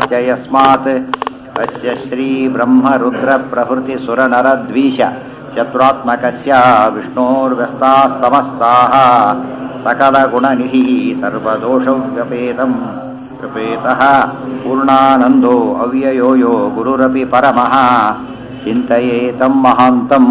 च यस्मात् अस्य श्रीब्रह्मरुद्रप्रभृतिसुरनरद्वीष शत्रुत्मकस्य विष्णोर्व्यस्ताः समस्ताः सकलगुणनिधिः सर्वदोषव्यपेतम् कृपेतः पूर्णानन्दो अव्ययो यो गुरुरपि परमः ಚಿಂತೆಯೇತಂ ಮಹಾಂತಂ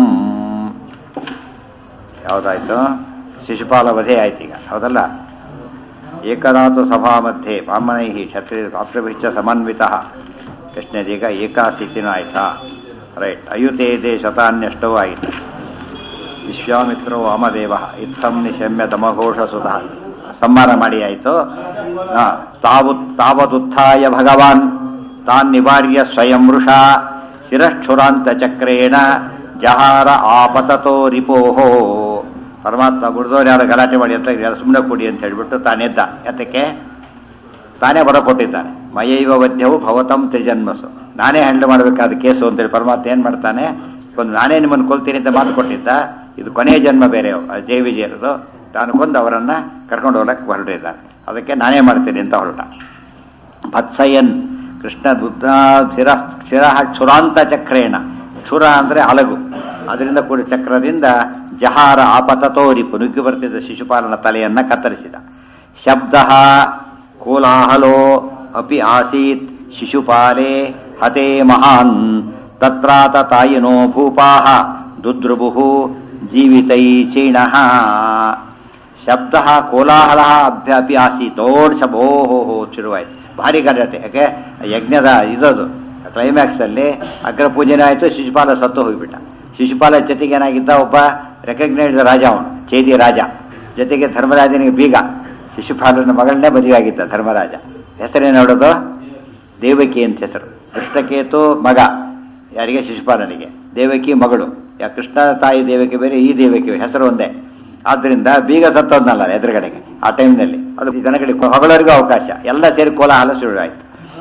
ಯಾವುದಾಯ್ತು ಶಿಶುಪಾಲ ವಧೆ ಆಯ್ತು ಈಗ ಹೌದಲ್ಲ ಏಕದಾತು ಸಭಾ ಮಧ್ಯೆ ಬ್ರಾಹ್ಮಣೈ ಕ್ಷತ್ರಿಯ ರಾಷ್ಟ್ರಭಿಚ್ಚ ಸಮನ್ವಿತ ಎಷ್ಟನೇದೀಗ ಏಕಾಸ್ಥಿತಿನೂ ಆಯ್ತಾ ರೈಟ್ ಅಯುತೇದೆ ಶತಾನ್ಯಷ್ಟೋ ಆಯಿತು ವಿಶ್ವಾಮಿತ್ರೋ ವಾಮದೇವ ಇತ್ತಂ ನಿಶಮ್ಯ ತಮಘೋಷ ಸುಧ ಸಂಹಾರ ಮಾಡಿ ಆಯಿತು ತಾವು ತಾವದುತ್ಥಾಯ ಭಗವಾನ್ ತಾನ್ ನಿವಾರ್ಯ ಸ್ವಯಂ ವೃಷಾ ಶಿರಕ್ಷುರಾಂತ ಚಕ್ರೇಣ ಜಹಾರ ಆಪತತೋ ರಿಪೋಹೋ ಪರಮಾತ್ಮ ಗುರುದವ್ರು ಯಾರು ಗಲಾಟೆ ಮಾಡಿ ಅಂತ ಸುಮ್ಮನೆ ಕೊಡಿ ಅಂತ ಹೇಳ್ಬಿಟ್ಟು ತಾನೆದ್ದ ಯಾತಕ್ಕೆ ತಾನೇ ಬರ ಕೊಟ್ಟಿದ್ದಾನೆ ಮಯೈವ ವದ್ಯವು ಭವತಂ ತ್ರಿಜನ್ಮಸು ನಾನೇ ಹ್ಯಾಂಡಲ್ ಮಾಡಬೇಕಾದ ಕೇಸು ಅಂತೇಳಿ ಪರಮಾತ್ಮ ಏನು ಮಾಡ್ತಾನೆ ಒಂದು ನಾನೇ ನಿಮ್ಮನ್ನು ಕೊಲ್ತೀನಿ ಅಂತ ಮಾತು ಕೊಟ್ಟಿದ್ದ ಇದು ಕೊನೆಯ ಜನ್ಮ ಬೇರೆ ಜೈ ವಿಜಯರದು ತಾನು ಕೊಂದು ಅವರನ್ನು ಕರ್ಕೊಂಡು ಹೋಗಕ್ಕೆ ಹೊರಟಿದ್ದಾನೆ ಅದಕ್ಕೆ ನಾನೇ ಮಾಡ್ತೀನಿ ಅಂತ ಹೊರಟ ಭತ್ಸಯನ್ ಕೃಷ್ಣ ದುದ್ದ ಶಿರ ಶಿರ ಕ್ಷುರಾಂತ ಚಕ್ರೇಣ ಕ್ಷುರ ಅಂದರೆ ಅಲಗು ಅದರಿಂದ ಕೂಡ ಚಕ್ರದಿಂದ ಜಹಾರ ಆಪತತೋರಿಪು ನುಗ್ಗಿ ಬರ್ತಿದ್ದ ಶಿಶುಪಾಲನ ತಲೆಯನ್ನ ಕತ್ತರಿಸಿದ ಶಬ್ದ ಕೋಲಾಹಲೋ ಅಪಿ ಆಸೀತ್ ಶಿಶುಪಾಲೆ ಹತೆ ಮಹಾನ್ ತತ್ರಾತ ತಾಯಿನೋ ಭೂಪಾಹ ದುದ್ರುಭು ಜೀವಿತೈ ಚೀಣಃ ಶಬ್ದ ಕೋಲಾಹಲ ಅಭ್ಯ ಅಪಿ ಆಸೀತ್ ದೊಡ್ಡ ಶಬ್ ಓ ಹೋ ಹೋ ಶುರುವಾಯ್ತು ಭಾರಿ ಗಲಾಟೆ ಯಾಕೆ ಯಜ್ಞದ ಇದದು ಕ್ಲೈಮ್ಯಾಕ್ಸ್ ಅಲ್ಲಿ ಅಗ್ರ ಪೂಜೆನೇ ಆಯಿತು ಶಿಶುಪಾಲ ಸತ್ತು ಹೋಗಿಬಿಟ್ಟ ಶಿಶುಪಾಲ ಜೊತೆಗೆ ಏನಾಗಿದ್ದ ಒಬ್ಬ ರೆಕಗ್ನೈಸ್ಡ್ ರಾಜ ಅವನು ಚೇದಿ ರಾಜ ಜೊತೆಗೆ ಧರ್ಮರಾಜನಿಗೆ ಬೀಗ ಶಿಶುಪಾಲನ ಮಗಳನ್ನೇ ಮದುವೆ ಆಗಿದ್ದ ಧರ್ಮರಾಜ ಹೆಸರೇನು ನೋಡೋದು ದೇವಕಿ ಅಂತ ಹೆಸರು ಕೃಷ್ಣಕೇತು ಮಗ ಯಾರಿಗೆ ಶಿಶುಪಾಲನಿಗೆ ದೇವಕಿ ಮಗಳು ಯಾ ಕೃಷ್ಣ ತಾಯಿ ದೇವಕಿ ಬೇರೆ ಈ ದೇವಕಿ ಹೆಸರು ಒಂದೇ ಆದ್ದರಿಂದ ಬೀಗ ಸತ್ತೋದ್ನಲ್ಲ ಎದುರುಗಡೆಗೆ ಆ ಟೈಮ್ನಲ್ಲಿ ಅದು ಜನಗಳಿಗೆ ಹೊಗಳರಿಗೂ ಅವಕಾಶ ಎಲ್ಲ ಸೇರಿ ಕೋಲಾಹಲ ಶುರುವಾಯಿತು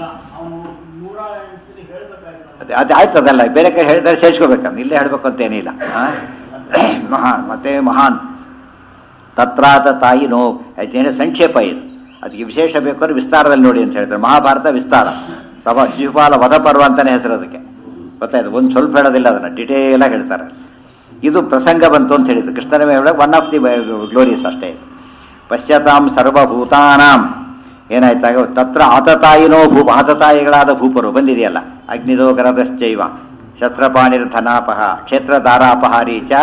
ಅದೇ ಅದು ಆಯ್ತು ಅದಲ್ಲ ಬೇರೆ ಕಡೆ ಹೇಳಿದ್ರೆ ಸೇರಿಸ್ಕೋಬೇಕಮ್ಮ ಇಲ್ಲೇ ಹೇಳ್ಬೇಕು ಅಂತ ಏನಿಲ್ಲ ಮಹಾನ್ ಮತ್ತೆ ಮಹಾನ್ ತತ್ರಾತ ತಾಯಿ ನೋ ಅದೇನು ಸಂಕ್ಷೇಪ ಇದು ಅದಕ್ಕೆ ವಿಶೇಷ ಬೇಕು ಅಂದ್ರೆ ವಿಸ್ತಾರದಲ್ಲಿ ನೋಡಿ ಅಂತ ಹೇಳ್ತಾರೆ ಮಹಾಭಾರತ ವಿಸ್ತಾರ ಸಭಾ ಶಿಶುಪಾಲ ವಧ ಪರ್ವ ಅಂತಾನೆ ಹೆಸರು ಅದಕ್ಕೆ ಗೊತ್ತಾಯ್ತು ಒಂದು ಸ್ವಲ್ಪ ಹೇಳೋದಿಲ್ಲ ಅದನ್ನು ಡಿಟೇಲ್ ಆಗಿ ಹೇಳ್ತಾರೆ ಇದು ಪ್ರಸಂಗ ಬಂತು ಅಂತ ಹೇಳಿದ್ರು ಕೃಷ್ಣನ ಮೇಲೆ ಒನ್ ಆಫ್ ದಿ ಗ್ಲೋರಿಯಸ್ ಅಷ್ಟೇ ಪಶ್ಚಾತ್ತಾಂ ಸರ್ವಭೂತಾನಾಂ ಏನಾಯ್ತಾಗ ತತ್ರ ಆತತಾಯಿನೋ ಭೂ ಆತತಾಯಿಗಳಾದ ಭೂಪರು ಬಂದಿದೆಯಲ್ಲ ಅಗ್ನಿದೋ ಗರದಶ್ಚೈವ ಶಸ್ತ್ರಪಾಣಿರ್ ಧನಾಪಹ ಕ್ಷೇತ್ರ ದಾರಾಪಹಾರಿ ಚ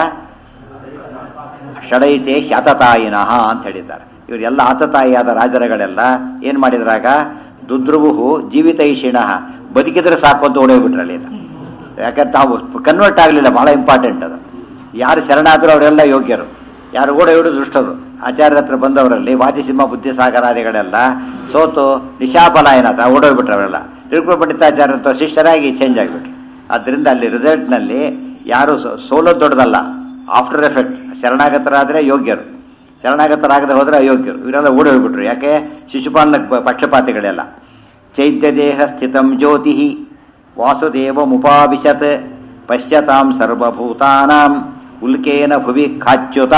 ಷಡೈತೆ ಹ್ಯಾತತಾಯಿನಃ ಅಂತ ಹೇಳಿದ್ದಾರೆ ಇವರೆಲ್ಲ ಆತತಾಯಿಯಾದ ರಾಜರುಗಳೆಲ್ಲ ಏನ್ ಮಾಡಿದ್ರಾಗ ದುದ್ರುವು ಜೀವಿತೈಷಿಣಃ ಬದುಕಿದ್ರೆ ಸಾಕು ಅಂತ ಓಡೋಗ್ಬಿಟ್ರಲ್ಲಿ ಯಾಕಂದ್ರೆ ತಾವು ಕನ್ವರ್ಟ್ ಆಗಲಿಲ್ಲ ಬಹಳ ಇಂಪಾರ್ಟೆಂಟ್ ಅದು ಯಾರು ಶರಣಾದರೂ ಅವರೆಲ್ಲ ಯೋಗ್ಯರು ಯಾರು ಓಡ ಇವರು ದುಷ್ಟರು ಆಚಾರ್ಯರ ಹತ್ರ ಬಂದವರಲ್ಲಿ ವಾದಿಸಿಂಹ ಬುದ್ಧಿಸಾಗರಾದಿಗಳೆಲ್ಲ ಸೋತು ನಿಶಾಪಲಾಯನಾಥ ಓಡೋಗ್ಬಿಟ್ರು ಅವರೆಲ್ಲ ತಿರುಪತಿ ಪಂಡಿತಾಚಾರ್ಯ ಹತ್ರ ಶಿಷ್ಯರಾಗಿ ಚೇಂಜ್ ಆಗಿಬಿಟ್ರು ಆದ್ದರಿಂದ ಅಲ್ಲಿ ರಿಸಲ್ಟ್ನಲ್ಲಿ ಯಾರು ಸೋಲೋದು ದೊಡ್ಡದಲ್ಲ ಆಫ್ಟರ್ ಎಫೆಕ್ಟ್ ಶರಣಾಗತರಾದರೆ ಯೋಗ್ಯರು ಶರಣಾಗತರಾಗದೆ ಹೋದರೆ ಅಯೋಗ್ಯರು ಇವರೆಲ್ಲ ಓಡೋಗ್ಬಿಟ್ರು ಯಾಕೆ ಶಿಶುಪಾಲನ ಪಕ್ಷಪಾತಿಗಳೆಲ್ಲ ಚೈತ್ಯ ದೇಹ ಸ್ಥಿತಂ ಜ್ಯೋತಿ ವಾಸುದೇವ ಮುಪಾವಿಶತ್ ಪಶ್ಯತಾಂ ಸರ್ವಭೂತಾನಾಂ ಉಲ್ಕೇನ ಭುವಿ ಖಾಚ್ಯುತ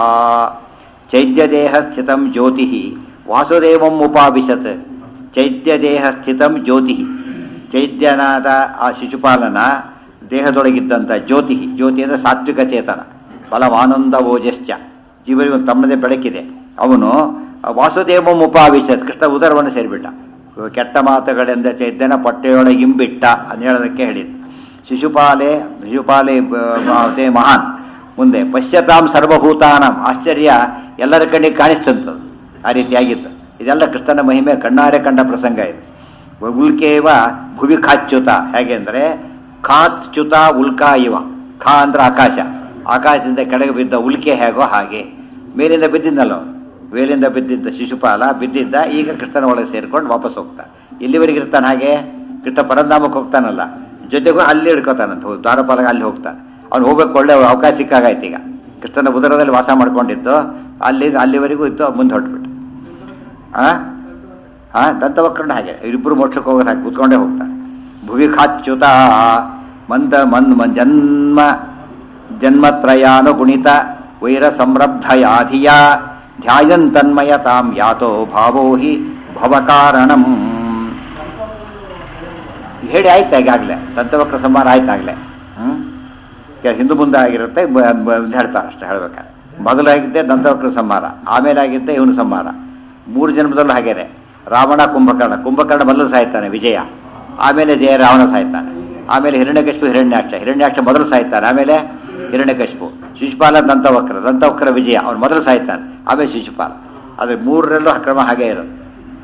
ಚೈತ್ಯದೇಹ ಸ್ಥಿತಂ ಜ್ಯೋತಿ ವಾಸುದೇವಂ ಉಪಾವಿಶತ್ ಚೈತ್ಯದೇಹ ಸ್ಥಿತಂ ಜ್ಯೋತಿ ಚೈತ್ಯನಾದ ಆ ಶಿಶುಪಾಲನ ದೇಹದೊಳಗಿದ್ದಂಥ ಜ್ಯೋತಿ ಜ್ಯೋತಿ ಅಂದರೆ ಸಾತ್ವಿಕ ಚೇತನ ಬಲವಾನಂದ ಓಜಶ್ಚ ಜೀವನಿಗೆ ಒಂದು ತಮ್ಮದೇ ಬೆಳಕಿದೆ ಅವನು ವಾಸುದೇವಂ ಉಪಾವಿಶತ್ ಕೃಷ್ಣ ಉದರವನ್ನು ಸೇರಿಬಿಟ್ಟ ಕೆಟ್ಟ ಮಾತುಗಳೆಂದ ಚೈತನ್ಯ ಪಟ್ಟೆಯೊಳಗೆ ಇಂಬಿಟ್ಟ ಅಂತ ಹೇಳೋದಕ್ಕೆ ಹೇಳಿದ್ದು ಶಿಶುಪಾಲೆ ಶಿಶುಪಾಲೆ ಅದೇ ಮಹಾನ್ ಮುಂದೆ ಪಶ್ಯತಾಂ ಸರ್ವಭೂತಾನಂ ಆಶ್ಚರ್ಯ ಎಲ್ಲರ ಕಣ್ಣಿಗೆ ಕಾಣಿಸ್ತಂಥದ್ದು ಆ ರೀತಿಯಾಗಿತ್ತು ಇದೆಲ್ಲ ಕೃಷ್ಣನ ಮಹಿಮೆ ಕಣ್ಣಾರೆ ಕಂಡ ಪ್ರಸಂಗ ಇದು ಉಲ್ಕೇವ ಭುವಿ ಖಾಚ್ಯುತ ಹೇಗೆ ಅಂದರೆ ಖಾತ್ ಚ್ಯುತ ಉಲ್ಕಾ ಇವ ಖಾ ಅಂದ್ರೆ ಆಕಾಶ ಆಕಾಶದಿಂದ ಕೆಳಗೆ ಬಿದ್ದ ಉಲ್ಕೆ ಹೇಗೋ ಹಾಗೆ ಮೇಲಿಂದ ಬಿದ್ದಿದ್ದಲ್ಲ ಮೇಲಿಂದ ಬಿದ್ದಿದ್ದ ಶಿಶುಪಾಲ ಬಿದ್ದಿದ್ದ ಈಗ ಕೃಷ್ಣನ ಒಳಗೆ ಸೇರ್ಕೊಂಡು ವಾಪಸ್ ಹೋಗ್ತಾನೆ ಇಲ್ಲಿವರೆಗೆ ಇರ್ತಾನೆ ಹಾಗೆ ಕೃಷ್ಣ ಪರಂಧಾಮಕ್ಕೆ ಹೋಗ್ತಾನಲ್ಲ ಜೊತೆಗೂ ಅಲ್ಲಿ ಹಿಡ್ಕೋತಾನಂತ ದ್ವಾರಪಾಲಕ ಅಲ್ಲಿ ಹೋಗ್ತಾನೆ ಅವ್ನು ಹೋಗ್ಬೇಕು ಒಳ್ಳೆ ಅವಕಾಶ ಸಿಕ್ಕಾಗಾಯ್ತು ಈಗ ಕೃಷ್ಣನ ಉದರದಲ್ಲಿ ವಾಸ ಮಾಡ್ಕೊಂಡಿದ್ದು ಅಲ್ಲಿ ಅಲ್ಲಿವರೆಗೂ ಇತ್ತು ಮುಂದೆ ಹೊರಟ್ಬಿಟ್ಟು ಆ ಹಾ ದಂತವಕ್ರಣ ಹಾಗೆ ಇಬ್ಬರು ಮೋಕ್ಷಕ್ಕೆ ಹೋಗೋದು ಹಾಗೆ ಕೂತ್ಕೊಂಡೇ ಹೋಗ್ತಾರೆ ಭುವಿ ಖಾಚ್ಯುತ ಮಂದ ಮನ್ ಜನ್ಮ ಜನ್ಮತ್ರಯಾನುಗುಣಿತ ವೈರ ಸಂರಬ್ಧಯಾಧಿಯ ಧ್ಯಾಯಂತನ್ಮಯ ತಾಂ ಯಾತೋ ಭಾವೋ ಹಿ ಭವಕಾರಣಂ ಹೇಳಿ ಆಯ್ತು ಈಗಾಗಲೇ ದಂತವಕ್ರ ಸಂಹಾರ ಆಯ್ತಾಗಲೇ ಹ್ಞೂ ಹಿಂದೆ ಮುಂದೆ ಆಗಿರುತ್ತೆ ಬ- ಬ- ಹೇಳ್ತಾರೆ ಅಷ್ಟೇ ಹೇಳ್ಬೇಕಾದ್ರೆ ಮೊದಲಾಗಿದ್ದೆ ದಂತವಕ್ರ ಸಂಹಾರ ಆಮೇಲೆ ಆಗಿದ್ದೆ ಇವನು ಸಂಹಾರ ಮೂರು ಜನ್ಮದಲ್ಲೂ ಹಾಗೇನೆ ರಾವಣ ಕುಂಭಕರ್ಣ ಕುಂಭಕರ್ಣ ಮೊದಲು ಸಾಯ್ತಾನೆ ವಿಜಯ ಆಮೇಲೆ ಜಯ ರಾವಣ ಸಾಯ್ತಾನೆ ಆಮೇಲೆ ಹಿರಣ್ಯಕಶಿಪು ಹಿರಣ್ಯಾಕ್ಷ ಹಿರಣ್ಯಾಕ್ಷ ಮೊದಲು ಸಾಯ್ತಾನೆ ಆಮೇಲೆ ಹಿರಣ್ಯಕಶಿಪು ಶಿಶುಪಾಲ ದಂತವಕ್ರ ದಂತವಕ್ರ ವಿಜಯ ಅವನು ಮೊದಲು ಸಾಯ್ತಾನೆ ಆಮೇಲೆ ಶಿಶುಪಾಲ ಅದು ಮೂರರಲ್ಲೂ ಕ್ರಮ ಹಾಗೇ ಇರೋದು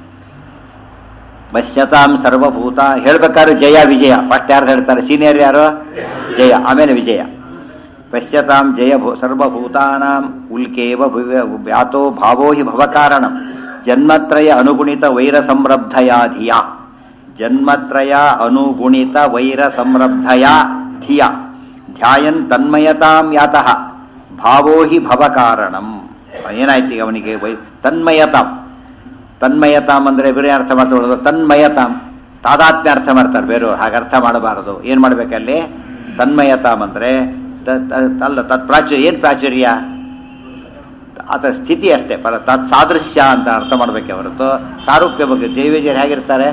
ಪಶ್ಯತಾಂ ಸರ್ವಭೂತ ಹೇಳ್ಬೇಕಾದ್ರೆ ಜಯ ವಿಜಯ ಫಸ್ಟ್ ಯಾರು ಹೇಳ್ತಾರೆ ಸೀನಿಯರ್ ಯಾರು ಜಯ ಆಮೇಲೆ ವಿಜಯ ಪಶ್ಯತಾಂ ಜಯ ಭೂ ಸರ್ವಭೂತಾನಾಂ ಉಲ್ಕೇವ ಭುವ್ಯ ವ್ಯಾತೋ ಭಾವೋ ಹಿ ಭವಕಾರಣಂ ಜನ್ಮತ್ರಯ ಅನುಗುಣಿತ ವೈರ ಸಂರಬ್ಧಯಾ ಧಿಯ ಜನ್ಮತ್ರಯ ಅನುಗುಣಿತ ವೈರ ಸಂರಬ್ಧಯಾ ಧಿಯ ಧ್ಯಾಯನ್ ತನ್ಮಯತಾಂ ಯಾತಃ ಭಾವೋ ಹಿ ಭವಕಾರಣಂ ಏನಾಯ್ತು ಈಗ ಅವನಿಗೆ ವೈ ತನ್ಮಯತಾಂ ತನ್ಮಯತಾಮ್ ಅಂದ್ರೆ ಬೇರೆ ಅರ್ಥ ಮಾಡ್ಕೊಳ್ಳೋದು ತನ್ಮಯತಾಮ್ ತಾದಾತ್ಮ್ಯ ಅರ್ಥ ಮಾಡ್ತಾರೆ ಬೇರೆಯವ್ರು ಹಾಗೆ ಅರ್ಥ ಮಾಡಬಾರದು ಏನ್ ಮಾಡ್ಬೇಕಲ್ಲಿ ತನ್ಮಯತಾಮ್ ಅಂದ್ರೆ ತ- ತ- ಅಲ್ಲ ತತ್ ಪ್ರಾಚುರ್ಯ ಏನ್ ಪ್ರಾಚುರ್ಯ ಆತ ಸ್ಥಿತಿ ಅಷ್ಟೇ ಪರ ತತ್ ಸಾದೃಶ್ಯ ಅಂತ ಅರ್ಥ ಮಾಡ್ಬೇಕೆ ಹೊರತು ಸಾರೂಪ್ಯ ಬಗ್ಗೆ ದೇವಿಜಿಯರು ಹೇಗಿರ್ತಾರೆ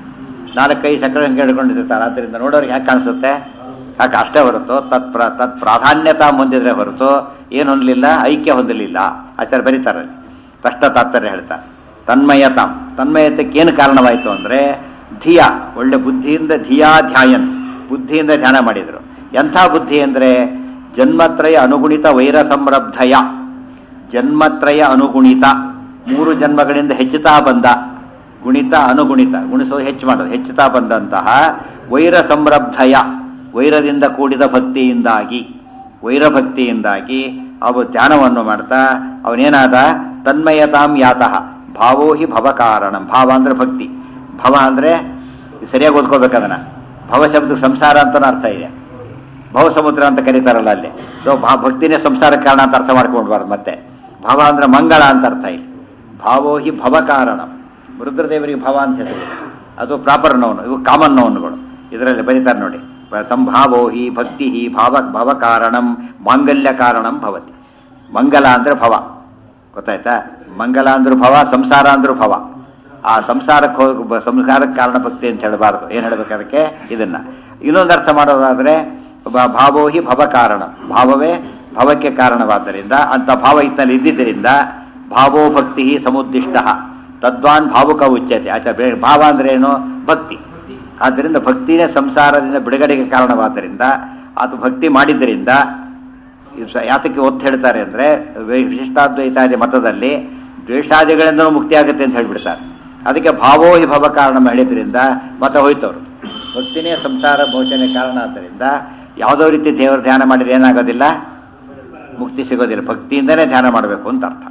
ನಾಲ್ಕೈ ಸಕ್ಕರೆ ಹಂಗೆ ಹಿಡ್ಕೊಂಡಿರ್ತಾರೆ ಆದ್ದರಿಂದ ನೋಡೋರಿಗೆ ಹೇಗೆ ಕಾಣಿಸುತ್ತೆ ಯಾಕೆ ಅಷ್ಟೇ ಹೊರತು ತತ್ ಪ್ರ ತತ್ ಪ್ರಾಧಾನ್ಯತಾ ಹೊಂದಿದ್ರೆ ಹೊರತು ಏನು ಹೊಂದಲಿಲ್ಲ ಐಕ್ಯ ಹೊಂದಲಿಲ್ಲ ಆಚಾರ್ಯ ಬರೀತಾರೆ ಸ್ಪಷ್ಟ ತಾತ್ಪರ್ಯ ಹೇಳ್ತಾರೆ ತನ್ಮಯತಾಂ ತನ್ಮಯತಕ್ಕೆ ಏನು ಕಾರಣವಾಯಿತು ಅಂದ್ರೆ ಧಿಯ ಒಳ್ಳೆ ಬುದ್ಧಿಯಿಂದ ಧಿಯಾ ಧ್ಯಾಯನ್ ಬುದ್ಧಿಯಿಂದ ಧ್ಯಾನ ಮಾಡಿದರು ಎಂಥ ಬುದ್ಧಿ ಅಂದ್ರೆ ಜನ್ಮತ್ರಯ ಅನುಗುಣಿತ ವೈರ ಸಂರಬ್ಧಯ ಜನ್ಮತ್ರಯ ಅನುಗುಣಿತ ಮೂರು ಜನ್ಮಗಳಿಂದ ಹೆಚ್ಚುತ್ತಾ ಬಂದ ಗುಣಿತ ಅನುಗುಣಿತ ಗುಣಿಸೋದು ಹೆಚ್ಚು ಮಾಡೋದು ಹೆಚ್ಚುತ್ತಾ ಬಂದಂತಹ ವೈರ ಸಂರಬ್ಧಯ ವೈರದಿಂದ ಕೂಡಿದ ಭಕ್ತಿಯಿಂದಾಗಿ ವೈರಭಕ್ತಿಯಿಂದಾಗಿ ಅವು ಧ್ಯಾನವನ್ನು ಮಾಡ್ತಾ ಅವನೇನಾದ ತನ್ಮಯತಾಂ ಯಾತಃ ಭಾವೋ ಹಿ ಭವ ಕಾರಣಂ ಭಾವ ಅಂದ್ರೆ ಭಕ್ತಿ ಭವ ಅಂದ್ರೆ ಸರಿಯಾಗಿ ಓದ್ಕೋಬೇಕು ಅದನ್ನ ಭವ ಶಬ್ದಕ್ಕೆ ಸಂಸಾರ ಅಂತನೂ ಅರ್ಥ ಇದೆ ಭವ ಸಮುದ್ರ ಅಂತ ಕರೀತಾರಲ್ಲ ಅಲ್ಲಿ ಸೊ ಭಾ ಭಕ್ತಿನೇ ಸಂಸಾರಕ್ಕೆ ಕಾರಣ ಅಂತ ಅರ್ಥ ಮಾಡ್ಕೊಂಡ್ಬಾರ್ದು ಮತ್ತೆ ಭವ ಅಂದ್ರೆ ಮಂಗಳ ಅಂತ ಅರ್ಥ ಇಲ್ಲಿ ಭಾವೋ ಹಿ ಭವ ಕಾರಣಂ ರುದ್ರದೇವರಿಗೆ ಭವ ಅಂತ ಹೆಸರು ಅದು ಪ್ರಾಪರ್ ನೋನು ಇವು ಕಾಮನ್ ನೋನ್ಗಳು ಇದರಲ್ಲಿ ಬರೀತಾರೆ ನೋಡಿ ಸಂಭಾವೋ ಹಿ ಭಕ್ತಿ ಹಿ ಭಾವ ಭವ ಕಾರಣಂ ಮಾಂಗಲ್ಯ ಕಾರಣಂ ಭವತಿ ಮಂಗಲ ಅಂದ್ರೆ ಭವ ಗೊತ್ತಾಯ್ತಾ ಮಂಗಲ ಅಂದ್ರೂ ಭವ ಸಂಸಾರ ಅಂದ್ರೂ ಭವ ಆ ಸಂಸಾರಕ್ಕೆ ಹೋಗಿ ಬ- ಸಂಸಾರಕ್ಕೆ ಕಾರಣ ಭಕ್ತಿ ಅಂತ ಹೇಳಬಾರ್ದು ಏನ್ ಹೇಳ್ಬೇಕು ಅದಕ್ಕೆ ಇದನ್ನ ಇನ್ನೊಂದು ಅರ್ಥ ಮಾಡೋದಾದ್ರೆ ಬ- ಭಾವೋ ಹಿ ಭವ ಕಾರಣ ಭಾವವೇ ಭವಕ್ಕೆ ಕಾರಣವಾದ್ದರಿಂದ ಅಂತ ಭಾವ ಇತ್ತಲ್ಲಿ ಇದ್ದಿದ್ದರಿಂದ ಭಾವೋ ಭಕ್ತಿ ಸಮುದ್ದಿಷ್ಟ ತದ್ವಾನ್ ಭಾವುಕ ಉಚ್ಯತೆ ಆಚಾರ ಬೇರೆ ಭಾವ ಅಂದ್ರೆ ಏನು ಭಕ್ತಿ ಆದ್ದರಿಂದ ಭಕ್ತಿನೇ ಸಂಸಾರದಿಂದ ಬಿಡುಗಡೆಗೆ ಕಾರಣವಾದ್ದರಿಂದ ಅದು ಭಕ್ತಿ ಮಾಡಿದ್ದರಿಂದ ಇದು ಸ- ಯಾತಕ್ಕೆ ಒತ್ತು ಹೇಳ್ತಾರೆ ಅಂದ್ರೆ ವಿ- ವಿಶಿಷ್ಟಾದ್ವೈತಾದಿ ಮತದಲ್ಲಿ ದ್ವೇಷಾದಿಗಳಿಂದಲೂ ಮುಕ್ತಿ ಆಗುತ್ತೆ ಅಂತ ಹೇಳ್ಬಿಡ್ತಾರೆ ಅದಕ್ಕೆ ಭಾವೋ ಹಿ ಭವ ಕಾರಣ ಹೇಳಿದ್ರಿಂದ ಮತ ಹೋಯ್ತವ್ರು ಭಕ್ತಿನೇ ಸಂಸಾರ ಮೋಚನೆ ಕಾರಣ ಆದ್ದರಿಂದ ಯಾವುದೋ ರೀತಿ ದೇವರ ಧ್ಯಾನ ಮಾಡಿದ್ರೆ ಏನಾಗೋದಿಲ್ಲ ಮುಕ್ತಿ ಸಿಗೋದಿಲ್ಲ ಭಕ್ತಿಯಿಂದನೇ ಧ್ಯಾನ ಮಾಡಬೇಕು ಅಂತ ಅರ್ಥ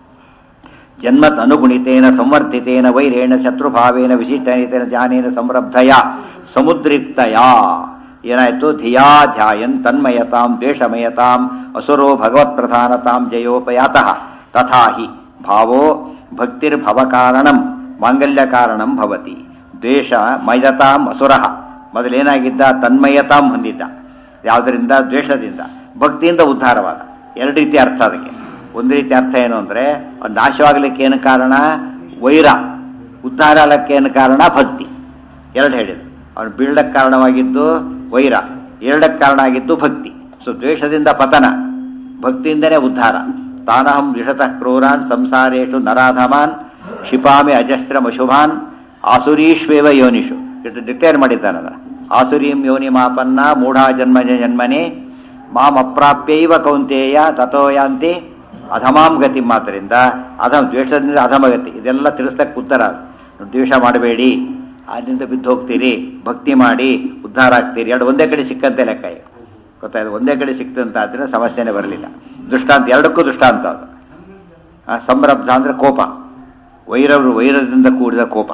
ಜನ್ಮತ್ ಅನುಗುಣಿತೇನ ಸಂವರ್ಧಿತೇನ ವೈರೇಣ ಶತ್ರುಭಾವೇನ ವಿಶಿಷ್ಟನೇತೇನ ಧ್ಯಾನೇನ ಸಂರಬ್ಧಯ ಸಮುದ್ರಿಕ್ತಯ ಏನಾಯ್ತು ಧಿಯಾ ಧ್ಯಾಯನ್ ತನ್ಮಯತಾಂ ದ್ವೇಷಮಯತಾಂ ಅಸುರೋ ಭಗವತ್ ಪ್ರಧಾನತಾಂ ಜಯೋಪಯಾತಃ ತಥಾ ಹಿ ಭಾವೋ ಭಕ್ತಿರ್ಭವ ಕಾರಣಂ ಮಾಂಗಲ್ಯ ಕಾರಣಂ ಭವತಿ ದ್ವೇಷ ಮಯತಾಂ ಅಸುರಃ ಮೊದಲೇನಾಗಿದ್ದ ತನ್ಮಯತಾಂ ಹೊಂದಿದ್ದ ಯಾವುದರಿಂದ ದ್ವೇಷದಿಂದ ಭಕ್ತಿಯಿಂದ ಉದ್ಧಾರವಾದ ಎರಡು ರೀತಿ ಅರ್ಥ ಅದಕ್ಕೆ ಒಂದು ರೀತಿ ಅರ್ಥ ಏನು ಅಂದ್ರೆ ಅವ್ನು ನಾಶವಾಗಲಿಕ್ಕೆ ಏನು ಕಾರಣ ವೈರ ಉದ್ಧಾರ ಆಗಲಿಕ್ಕೆ ಏನು ಕಾರಣ ಭಕ್ತಿ ಎರಡು ಹೇಳಿದ್ರು ಅವನು ಬೀಳಕ್ಕೆ ಕಾರಣವಾಗಿದ್ದು ವೈರ ಎರಡಕ್ಕೆ ಕಾರಣ ಆಗಿದ್ದು ಭಕ್ತಿ ಸೊ ದ್ವೇಷದಿಂದ ಪತನ ಭಕ್ತಿಯಿಂದನೇ ಉದ್ಧಾರ ತಾನಹಂ ವಿಷತಃ ಕ್ರೂರಾನ್ ಸಂಸಾರೇಶು ನರಾಧಮಾನ್ ಕ್ಷಿಪಾಮಿ ಅಜಸ್ತ್ರಮಶುಭಾನ್ ಆಸುರೀಶ್ವೇವ ಯೋನಿಷು ಇಟ್ಟು ಡಿಕ್ಲೇರ್ ಮಾಡಿದ್ದಾನೆ ಅದನ್ನ ಆಸುರೀಂ ಯೋನಿ ಮಾಪನ್ನ ಮೂಢಾ ಜನ್ಮ ಜನ್ಮನೆ ಮಾಂ ಅಪ್ರಾಪ್ಯೈವ ಕೌಂತೇಯ ತಥೋ ಯಾಂತಿ ಅಧಮಾಂ ಗತಿ ಮಾತ್ರದಿಂದ ಅಧಮ ದ್ವೇಷದಿಂದ ಅಧಮಗತಿ ಇದೆಲ್ಲ ತಿಳಿಸ್ತಕ್ಕೆ ಉತ್ತರ ಅದು. ದ್ವೇಷ ಮಾಡಬೇಡಿ ಅದರಿಂದ ಬಿದ್ದು ಹೋಗ್ತೀರಿ ಭಕ್ತಿ ಮಾಡಿ ಉದ್ಧಾರ ಆಗ್ತೀರಿ ಎರಡು ಒಂದೇ ಕಡೆ ಸಿಕ್ಕಂತೆ ಲೆಕ್ಕ ಈಗ ಗೊತ್ತಾಯ್ತು ಒಂದೇ ಕಡೆ ಸಿಕ್ತಂತ ಆದ್ರೆ ಸಮಸ್ಯೆನೇ ಬರಲಿಲ್ಲ ದೃಷ್ಟಾಂತ ಎರಡಕ್ಕೂ ದೃಷ್ಟಾಂತ ಅದು ಆ, ಸಂರಬ್ಧ ಅಂದ್ರೆ ಕೋಪ ವೈರ ವೈರದಿಂದ ಕೂಡಿದ ಕೋಪ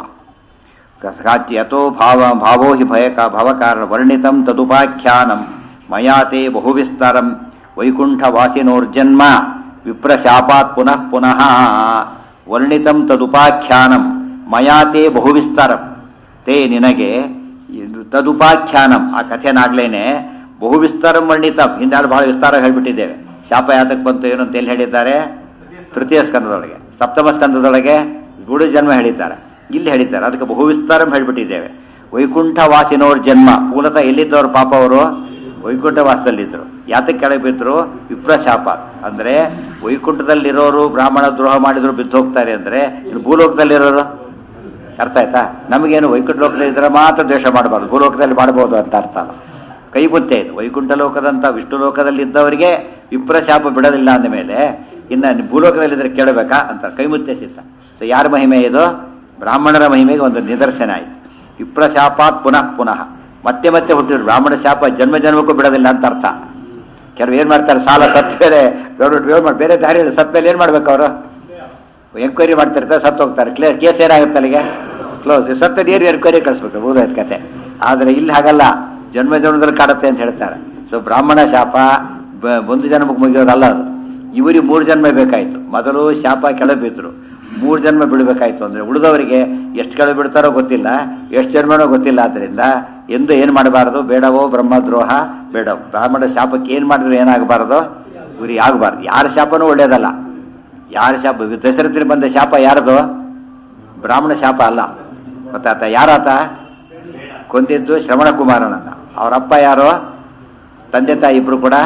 ಯಥೋ ಭಾವ ಭಾವೋ ಹಿ ಭಯಕ ಭವಕಾರಣ ವರ್ಣಿತಂ ತದುಪಾಖ್ಯಾನಂ ಮಯಾತೆ ಬಹುವಿಸ್ತರಂ ವೈಕುಂಠವಾಸಿನೋರ್ಜನ್ಮ ವಿಪ್ರಶಾಪಾತ್ ಪುನಃ ಪುನಃ ವರ್ಣಿತಂ ತದುಪಾಖ್ಯಾನಂ ಮಯಾತೆ ಬಹುವಿಸ್ತರಂ ತೇ ನಿನಗೆ ಇದು ತದುಪಾಖ್ಯಾನಂ ಆ ಕಥೆನಾಗ್ಲೇನೆ ಬಹುವಿಸ್ತಾರಂ ವರ್ಣಿತಂ ಹಿಂದಾಡು ಬಹಳ ವಿಸ್ತಾರ ಹೇಳ್ಬಿಟ್ಟಿದ್ದೇವೆ ಶಾಪ ಯಾತಕ್ಕೆ ಬಂತು ಏನು ಅಂತ ಎಲ್ಲಿ ಹೇಳಿದ್ದಾರೆ ತೃತೀಯ ಸ್ಕಂದದೊಳಗೆ ಸಪ್ತಮ ಸ್ಕಂದದೊಳಗೆ ಗುಡು ಜನ್ಮ ಹೇಳಿದ್ದಾರೆ ಇಲ್ಲಿ ಹೇಳಿದ್ದಾರೆ ಅದಕ್ಕೆ ಬಹುವಿಸ್ತಾರಂ ಹೇಳ್ಬಿಟ್ಟಿದ್ದೇವೆ ವೈಕುಂಠ ವಾಸಿನವ್ರ ಜನ್ಮ ಮೂಲತಃ ಎಲ್ಲಿದ್ದವ್ರು ಪಾಪ ಅವರು ವೈಕುಂಠ ವಾಸದಲ್ಲಿದ್ದರು ಯಾತಕ್ಕೆ ಕೆಳಗೆ ಬಿದ್ದರು ವಿಪ್ರಶಾಪ ಅಂದ್ರೆ ವೈಕುಂಠದಲ್ಲಿರೋರು ಬ್ರಾಹ್ಮಣ ದ್ರೋಹ ಮಾಡಿದ್ರು ಬಿದ್ದು ಹೋಗ್ತಾರೆ ಅಂದ್ರೆ ಇನ್ನು ಭೂಲೋಕದಲ್ಲಿರೋರು ಅರ್ಥ ಆಯ್ತಾ ನಮಗೇನು ವೈಕುಂಠ ಲೋಕದಲ್ಲಿ ಇದ್ರೆ ಮಾತ್ರ ದ್ವೇಷ ಮಾಡಬಾರ್ದು ಭೂಲೋಕದಲ್ಲಿ ಮಾಡಬಹುದು ಅಂತ ಅರ್ಥ ಅಲ್ಲ ಕೈ ಬುತ್ತೆ ಇದು ವೈಕುಂಠ ಲೋಕದಂತ ವಿಷ್ಣು ಲೋಕದಲ್ಲಿ ಇದ್ದವರಿಗೆ ವಿಪ್ರಶಾಪ ಬಿಡೋದಿಲ್ಲ ಅಂದ ಮೇಲೆ ಇನ್ನು ಭೂಲೋಕದಲ್ಲಿದ್ರೆ ಕೇಳಬೇಕಾ ಅಂತ ಕೈ ಮುತ್ತೆ ಸಿದ್ಧ ಸೊ ಯಾರ ಮಹಿಮೆ ಇದು ಬ್ರಾಹ್ಮಣರ ಮಹಿಮೆಗೆ ಒಂದು ನಿದರ್ಶನ ಆಯಿತು ವಿಪ್ರಶಾಪಾತ್ ಪುನಃ ಪುನಃ ಮತ್ತೆ ಮತ್ತೆ ಹುಟ್ಟಿದ್ರು ಬ್ರಾಹ್ಮಣ ಶಾಪ ಜನ್ಮ ಜನ್ಮಕ್ಕೂ ಬಿಡೋದಿಲ್ಲ ಅಂತ ಅರ್ಥ ಕೆಲವು ಏನ್ ಮಾಡ್ತಾರೆ ಸಾಲ ಸತ್ ಮೇಲೆ ಗೌರ್ಮೆಂಟ್ ಮಾಡಿ ಬೇರೆ ದಾರಿ ಇಲ್ಲ ಸತ್ ಮೇಲೆ ಏನ್ ಮಾಡ್ಬೇಕು ಅವರು ಎಂಕ್ವೈರಿ ಮಾಡ್ತಿರ್ತಾರೆ ಸತ್ತು ಹೋಗ್ತಾರೆ ಕ್ಲಿಯರ್ ಕೇಸ್ ಏನಾಗುತ್ತೆ ಅಲ್ಲಿಗೆ ಕ್ಲೋಸ್ ಸತ್ತ ನೀರು ಎನ್ಕ್ವೈರಿ ಕಳಿಸ್ಬೇಕು ಮುಗಿದೋಯ್ತು ಕತೆ ಆದರೆ ಇಲ್ಲಿ ಹಾಗಲ್ಲ ಜನ್ಮ ಜನ್ಮದಲ್ಲಿ ಕಾಡುತ್ತೆ ಅಂತ ಹೇಳ್ತಾರೆ ಸೊ ಬ್ರಾಹ್ಮಣ ಶಾಪ ಬ- ಒಂದು ಜನ್ಮಕ್ಕೆ ಮುಗಿಯೋದಲ್ಲ ಅದು ಇವರಿಗೆ ಮೂರು ಜನ್ಮ ಬೇಕಾಯ್ತು ಮೊದಲು ಶಾಪ ಕೆಳಗೆ ಬಿದ್ರು ಮೂರು ಜನ್ಮ ಬಿಡಬೇಕಾಯ್ತು ಅಂದ್ರೆ ಉಳಿದವರಿಗೆ ಎಷ್ಟು ಕೆಳಗೆ ಬಿಡ್ತಾರೋ ಗೊತ್ತಿಲ್ಲ ಎಷ್ಟು ಜನ್ಮನೋ ಗೊತ್ತಿಲ್ಲ ಆದ್ದರಿಂದ ಎಂದು ಏನು ಮಾಡಬಾರದು ಬೇಡವೋ ಬ್ರಹ್ಮದ್ರೋಹ ಬೇಡ ಬ್ರಾಹ್ಮಣ ಶಾಪಕ್ಕೆ ಏನು ಮಾಡಿದ್ರೆ ಏನಾಗಬಾರದು ಗುರಿ ಆಗಬಾರ್ದು ಯಾರ ಶಾಪನೂ ಒಳ್ಳೇದಲ್ಲ ಯಾರ ಶಾಪ ದಶರಥನ ಬಂದ ಶಾಪ ಯಾರದು ಬ್ರಾಹ್ಮಣ ಶಾಪ ಅಲ್ಲ ಗೊತ್ತಾತ ಯಾರಾತ ಕೊಂದಿದ್ದು ಶ್ರವಣ ಕುಮಾರನನ್ನ ಅವರಪ್ಪ ಯಾರು ತಂದೆ ತಾಯಿ ಇಬ್ರು ಕೂಡ